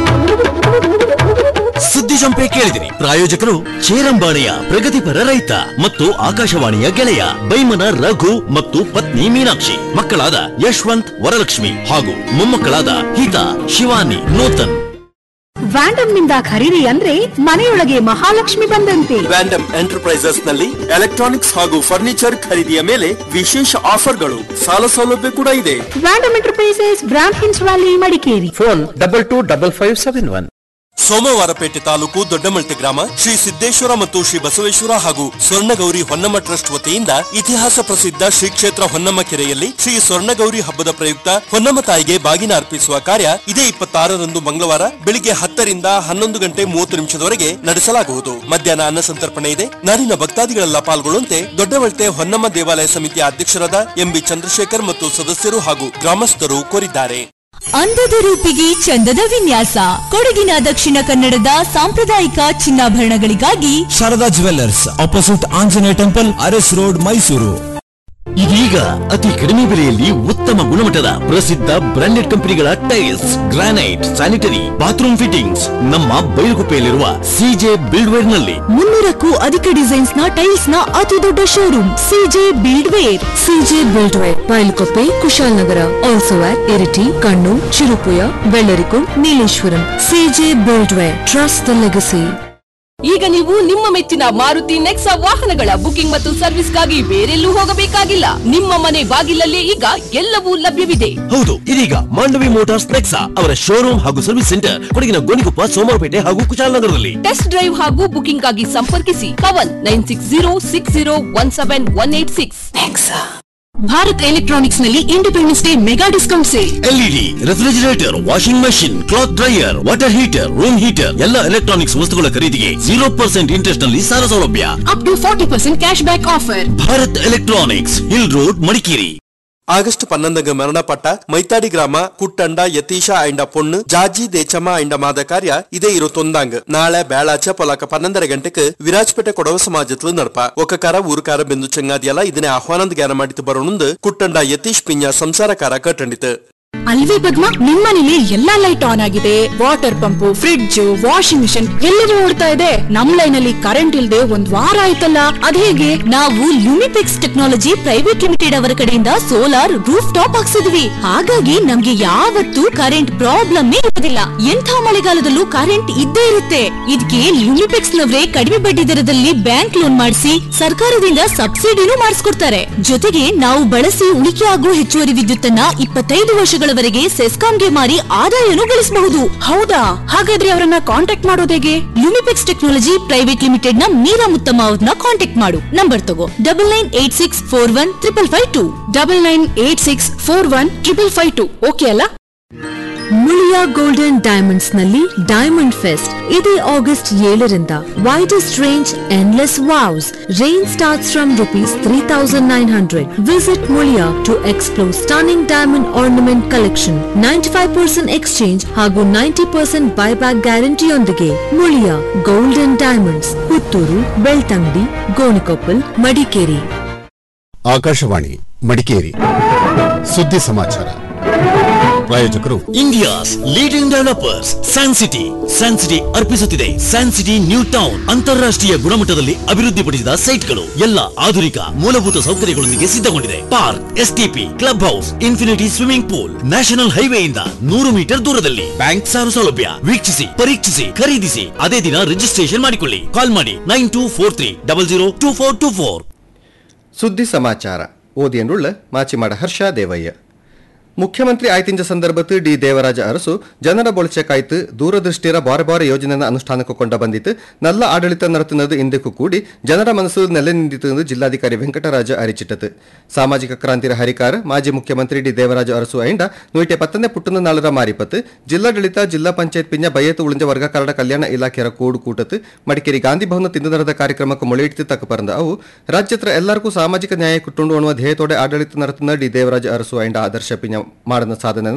S10: ಸುದ್ದಿ ಜಂಪೆ ಕೇಳಿದಿರಿ ಪ್ರಾಯೋಜಕರು ಚೇರಂಬಾಣಿಯ ಪ್ರಗತಿಪರ ರೈತ ಮತ್ತು ಆಕಾಶವಾಣಿಯ ಗೆಳೆಯ ಬೈಮನ ರಘು ಮತ್ತು ಪತ್ನಿ ಮೀನಾಕ್ಷಿ ಮಕ್ಕಳಾದ ಯಶವಂತ್ ವರಲಕ್ಷ್ಮಿ ಹಾಗೂ ಮೊಮ್ಮಕ್ಕಳಾದ ಹಿತಾ ಶಿವಾನಿ ನೂತನ್
S12: ವ್ಯಾಂಡಮ್ ನಿಂದ ಖರೀದಿ ಅಂದ್ರೆ ಮನೆಯೊಳಗೆ ಮಹಾಲಕ್ಷ್ಮಿ ಬಂದಂತೆ
S13: ವ್ಯಾಂಡಮ್ ಎಂಟರ್ಪ್ರೈಸಸ್ ನಲ್ಲಿ ಎಲೆಕ್ಟ್ರಾನಿಕ್ಸ್ ಹಾಗೂ ಫರ್ನಿಚರ್ ಖರೀದಿಯ ಮೇಲೆ ವಿಶೇಷ ಆಫರ್ಗಳು ಸಾಲ ಸೌಲಭ್ಯ ಕೂಡ ಇದೆ
S12: ವ್ಯಾಂಡಮ್ ಎಂಟರ್ಪ್ರೈಸಸ್ ಬ್ರಾಂಡ್ ಹಿನ್ಸ್ valley Madikeri
S13: phone double two double five seven one Somwarpet ತಾಲೂಕು ದೊಡ್ಡಮಲ್ಟೆ ಗ್ರಾಮ ಶ್ರೀ ಸಿದ್ದೇಶ್ವರ ಮತ್ತು ಶ್ರೀ ಬಸವೇಶ್ವರ ಹಾಗೂ ಸ್ವರ್ಣಗೌರಿ ಹೊನ್ನಮ್ಮ ಟ್ರಸ್ಟ್ ವತಿಯಿಂದ ಇತಿಹಾಸ ಪ್ರಸಿದ್ಧ ಶ್ರೀ ಕ್ಷೇತ್ರ ಹೊನ್ನಮ್ಮ ಕೆರೆಯಲ್ಲಿ ಶ್ರೀ ಸ್ವರ್ಣಗೌರಿ ಹಬ್ಬದ ಪ್ರಯುಕ್ತ ಹೊನ್ನಮ್ಮ ತಾಯಿಗೆ ಬಾಗಿನ ಅರ್ಪಿಸುವ ಕಾರ್ಯ ಇದೇ ಇಪ್ಪತ್ತಾರರಂದು ಮಂಗಳವಾರ ಬೆಳಿಗ್ಗೆ ಹತ್ತರಿಂದ ಹನ್ನೊಂದು ಗಂಟೆ ಮೂವತ್ತು ನಿಮಿಷದವರೆಗೆ ನಡೆಸಲಾಗುವುದು ಮಧ್ಯಾಹ್ನ ಅನ್ನ ಸಂತರ್ಪಣೆ ಇದೆ ನಾಡಿನ ಭಕ್ತಾದಿಗಳೆಲ್ಲ ಪಾಲ್ಗೊಳ್ಳುವಂತೆ ದೊಡ್ಡಮಲ್ಟೆ ಹೊನ್ನಮ್ಮ ದೇವಾಲಯ ಸಮಿತಿಯ ಅಧ್ಯಕ್ಷರಾದ ಎಂಬಿ ಚಂದ್ರಶೇಖರ್ ಮತ್ತು ಸದಸ್ಯರು ಹಾಗೂ ಗ್ರಾಮಸ್ಥರು ಕೋರಿದ್ದಾರೆ
S14: ಅಂದದ ರೂಪಿಗೆ ಚಂದದ ವಿನ್ಯಾಸ ಕೊಡಗಿನ ದಕ್ಷಿಣ ಕನ್ನಡದ ಸಾಂಪ್ರದಾಯಿಕ ಚಿನ್ನಾಭರಣಗಳಿಗಾಗಿ
S15: Sharada Jewellers opposite Anjaneya temple Aras road Mysuru
S10: ಇದೀಗ ಅತಿ ಕಡಿಮೆ ಬೆಲೆಯಲ್ಲಿ ಉತ್ತಮ ಗುಣಮಟ್ಟದ ಪ್ರಸಿದ್ಧ ಬ್ರಾಂಡೆಡ್ ಕಂಪನಿಗಳ tiles granite sanitary bathroom fittings ನಮ್ಮ ಬೈಲುಗುಪ್ಪೆಯಲ್ಲಿರುವ ಸಿಜೆ ಬಿಲ್ಡ್ವೇರ್ ನಲ್ಲಿ
S14: ಮುನ್ನೂರಕ್ಕೂ ಅಧಿಕ ಡಿಸೈನ್ಸ್ ನ ಟೈಲ್ಸ್ ನ ಅತಿ ದೊಡ್ಡ showroom CJ Buildware CJ Buildware Bylakuppe Kushalnagar also at Iritty Kannur Cherupuzha Vellarikundu Nileshwaram CJ Buildware trust the legacy
S16: ಈಗ ನೀವು ನಿಮ್ಮ ಮೆಚ್ಚಿನ ಮಾರುತಿ ನೆಕ್ಸಾ ವಾಹನಗಳ ಬುಕಿಂಗ್ ಮತ್ತು ಸರ್ವಿಸ್ಗಾಗಿ ಬೇರೆಲ್ಲೂ ಹೋಗಬೇಕಾಗಿಲ್ಲ ನಿಮ್ಮ ಮನೆ ಬಾಗಿಲಲ್ಲೇ ಈಗ ಎಲ್ಲವೂ ಲಭ್ಯವಿದೆ
S10: ಹೌದು ಇದೀಗ ಮಾಂಡವಿ ಮೋಟಾರ್ಸ್ ನೆಕ್ಸಾ ಅವರ ಶೋರೂಮ್ ಹಾಗೂ ಸರ್ವಿಸ್ ಸೆಂಟರ್ ಕೊಡಗಿನ ಗೋಣಿಕೊಪ್ಪ ಸೋಮವಾರಪೇಟೆ ಹಾಗೂ ಕುಶಾಲನಗರದಲ್ಲಿ
S16: ಟೆಸ್ಟ್ ಡ್ರೈವ್ ಹಾಗೂ ಬುಕಿಂಗ್ ಗಾಗಿ ಸಂಪರ್ಕಿಸಿ Pavan nine six zero six zero one seven one eight six Bharat Electronics ನಲ್ಲಿ Independence Day mega discount sale
S10: LED refrigerator washing machine cloth dryer water heater room heater ಎಲ್ಲ electronics ವಸ್ತುಗಳ ಖರೀದಿಗೆ ಜೀರೋ ಪರ್ಸೆಂಟ್ ಇಂಟ್ರೆಸ್ಟ್ ನಲ್ಲಿ ಸಾಲ ಸೌಲಭ್ಯ
S16: up to forty percent cash back offer
S10: Bharat Electronics Hill Road Madikeri
S13: August ಪನ್ನೊಂದಗ ಮರಣಪಟ್ಟ ಮೈತಾಡಿ ಗ್ರಾಮ ಕುಟ್ಟಂಡ ಯತೀಶ ಐಂಡ ಪೊಣ್ಣು ಜಾಜಿ ದೇಚಮ್ಮ ಐಂಡ ಮಾದ ಕಾರ್ಯ ಇದೇ ಇರೋ ತೊಂದಾಂಗ್ ನಾಳೆ ಬೇಳಾಚ ಪೊಲಕ ಪನ್ನೊಂದರ ಗಂಟೆಗೆ ವಿರಾಜ್ಪೇಟೆ ಕೊಡವ ಸಮಾಜತ್ಲು ನಡಪ ಒಕ್ಕಕಾರ ಊರುಕಾರ ಬೆಂದು ಚಂಗಾದಿಯಲ್ಲ ಇದನ್ನೇ ಆಹ್ವಾನದ ಜ್ಞಾನ ಮಾಡಿತು ಬರೋಣಂದು ಕುಟ್ಟಂಡ ಯತೀಶ್ ಪಿಂಜ ಸಂಸಾರಕಾರ ಕಟ್ಟಂಡಿತು
S16: ಅಲ್ವೇ ಪದ್ಮ ನಿಮ್ಮನೇಲಿ ಎಲ್ಲಾ ಲೈಟ್ ಆನ್ ಆಗಿದೆ water pump fridge washing machine ಎಲ್ಲವೂ ಓಡ್ತಾ ಇದೆ ನಮ್ ಲೈನ್ ಅಲ್ಲಿ ಕರೆಂಟ್ ಇಲ್ದೆ ಒಂದ್ ವಾರ ಆಯ್ತಲ್ಲ ಅದೇಗೆ
S14: ನಾವು ಲುಮಿಪೆಕ್ಸ್ ಟೆಕ್ನಾಲಜಿ ಪ್ರೈವೇಟ್ ಲಿಮಿಟೆಡ್ ಅವರ ಕಡೆಯಿಂದ ಸೋಲಾರ್ ರೂಫ್ ಟಾಪ್ ಹಾಕ್ಸಿದ್ವಿ ಹಾಗಾಗಿ ನಮ್ಗೆ ಯಾವತ್ತೂ ಕರೆಂಟ್ ಪ್ರಾಬ್ಲಮ್ ಇರೋದಿಲ್ಲ ಎಂಥ ಮಳೆಗಾಲದಲ್ಲೂ ಕರೆಂಟ್ ಇದ್ದೇ ಇರುತ್ತೆ ಇದಕ್ಕೆ ಲುಮಿಪೆಕ್ಸ್ ನವರೇ ಕಡಿಮೆ ಬಡ್ಡಿ ದರದಲ್ಲಿ ಬ್ಯಾಂಕ್ ಲೋನ್ ಮಾಡಿಸಿ ಸರ್ಕಾರದಿಂದ ಸಬ್ಸಿಡಿನೂ ಮಾಡಿಸ್ಕೊಡ್ತಾರೆ ಜೊತೆಗೆ ನಾವು ಬಳಸಿ ಉಳಿಕೆ ಆಗುವ ಹೆಚ್ಚುವರಿ ವಿದ್ಯುತ್ತನ್ನ ಇಪ್ಪತ್ತೈದು ವರ್ಷಗಳ ಲಕ್ಷದವರೆಗೆ ಸೆಸ್ಕಾಂಗೆ ಮಾರಿ ಆದಾಯನೂ ಗಳಿಸಬಹುದು
S16: ಹೌದಾ ಹಾಗಾದ್ರೆ ಅವರನ್ನ ಕಾಂಟ್ಯಾಕ್ಟ್ ಮಾಡೋದು ಹೇಗೆ
S14: ಯುನಿಪೆಕ್ಸ್ ಟೆಕ್ನಾಲಜಿ ಪ್ರೈವೇಟ್ ಲಿಮಿಟೆಡ್ ನ ಮೀರಾ ಮುತ್ತಮ್ಮ ಅವ್ರನ್ನ ಕಾಂಟ್ಯಾಕ್ಟ್ ಮಾಡು ನಂಬರ್ ತಗೋ double nine eight six four one triple five two
S16: double nine eight six four one triple five two okay ಅಲ್ಲ
S1: ಮುಳಿಯಾ ಗೋಲ್ಡನ್ ಡೈಮಂಡ್ಸ್ ನಲ್ಲಿ ಡೈಮಂಡ್ ಫೆಸ್ಟ್ ಇದೇ ಆಗಸ್ಟ್ ಏಳರಿಂದ widest range endless wows range starts from rupees three thousand nine hundred visit Muliya to explore stunning diamond ornament collection ninety five percent exchange ಹಾಗೂ ninety percent buyback ಗ್ಯಾರಂಟಿಯೊಂದಿಗೆ Muliya golden diamonds Puttur Belthangady Gonikoppal Madikeri
S17: Akashvani Madikeri ಸುದ್ದಿ ಸಮಾಚಾರ ಪ್ರಾಯೋಜಕರು
S10: India's leading developers San City San City ಅರ್ಪಿಸುತ್ತಿದೆ San City new town ಅಂತಾರಾಷ್ಟ್ರೀಯ ಗುಣಮಟ್ಟದಲ್ಲಿ ಅಭಿವೃದ್ಧಿಪಡಿಸಿದ ಸೈಟ್ಗಳು ಎಲ್ಲ ಆಧುನಿಕ ಮೂಲಭೂತ ಸೌಕರ್ಯಗಳೊಂದಿಗೆ ಸಿದ್ಧಗೊಂಡಿದೆ park STP club house infinity swimming pool national ಹೈವೇಯಿಂದ ನೂರು ಮೀಟರ್ ದೂರದಲ್ಲಿ ಬ್ಯಾಂಕ್ ಸಾಲ ಸೌಲಭ್ಯ ವೀಕ್ಷಿಸಿ ಪರೀಕ್ಷಿಸಿ ಖರೀದಿಸಿ ಅದೇ ದಿನ ರಿಜಿಸ್ಟ್ರೇಷನ್ ಮಾಡಿಕೊಳ್ಳಿ ಕಾಲ್ ಮಾಡಿ nine two four three double zero two four two four
S18: ಸುದ್ದಿ ಸಮಾಚಾರ ಓದಿಯನ್ನುಳ್ಳ ಮಾಚಿಮಾಡ ಹರ್ಷ ದೇವಯ್ಯ ಮುಖ್ಯಮಂತ್ರಿ ಆಯ್ತಿಂಜ ಸಂದರ್ಭತ್ತು ಡಿ ದೇವರಾಜ ಅರಸು ಜನರ ಬೊಳಚೆ ಕಾಯ್ತು ದೂರದೃಷ್ಟಿಯ ಬಾರೆ ಬಾರೆ ಯೋಜನೆಯನ್ನು ಅನುಷ್ಠಾನಕ್ಕೆ ಕೊಂಡ ಬಂದಿತ್ತು ನಲ್ಲ ಆಡಳಿತ ನಡೆത്തുന്നത് ಇಂದಕ್ಕೂ ಕೂಡಿ ಜನರ ಮನಸ್ಸು ನೆಲೆ ನಿಂದಿತು ಎಂದು ಜಿಲ್ಲಾಧಿಕಾರಿ ವೆಂಕಟರಾಜ ಅರಿಚಿಟ್ಟತು ಸಾಮಾಜಿಕ ಕ್ರಾಂತಿರ ಹರಿಕಾರ ಮಾಜಿ ಮುಖ್ಯಮಂತ್ರಿ ಡಿ ದೇವರಾಜ ಅರಸು ಐಂಡ ನೂಟೆ ಪತ್ತನೇ ಪುಟ್ಟನ ನಾಳರ ಮಾರಿಪತ್ತು ಜಿಲ್ಲಾಡಳಿತ ಜಿಲ್ಲಾ ಪಂಚಾಯತ್ ಪಿಂಜ ಬಯ್ಯತ್ತು ಉಳಿಂಜ ವರ್ಗ ಕನ್ನಡ ಕಲ್ಯಾಣ ಇಲಾಖೆಯ ಕೂಡು ಕೂಟತ್ತು ಮಡಿಕೇರಿ ಗಾಂಧಿ ಭವನ ತಿಂದು ನಡೆದ ಕಾರ್ಯಕ್ರಮಕ್ಕೆ ಮೊಳೆಯಿಟ್ಟು ತಕ್ಕ ಪರಂದ ಅವು ರಾಜ್ಯತ್ರ ಎಲ್ಲರಿಗೂ ಸಾಮಾಜಿಕ ನ್ಯಾಯ ಕುಟ್ಟುಂಡು ಅನ್ನುವ ಧ್ಯೇಯತೋಡೆ ಆಡಳಿತ ನಡೆത്തുന്ന ಡಿ ದೇವರಾಜ ಅರಸು ಐಂಡ ಆದರ್ಶ ಪಿಂಜ ಮಾಡಿದ ಸಾಧನೆ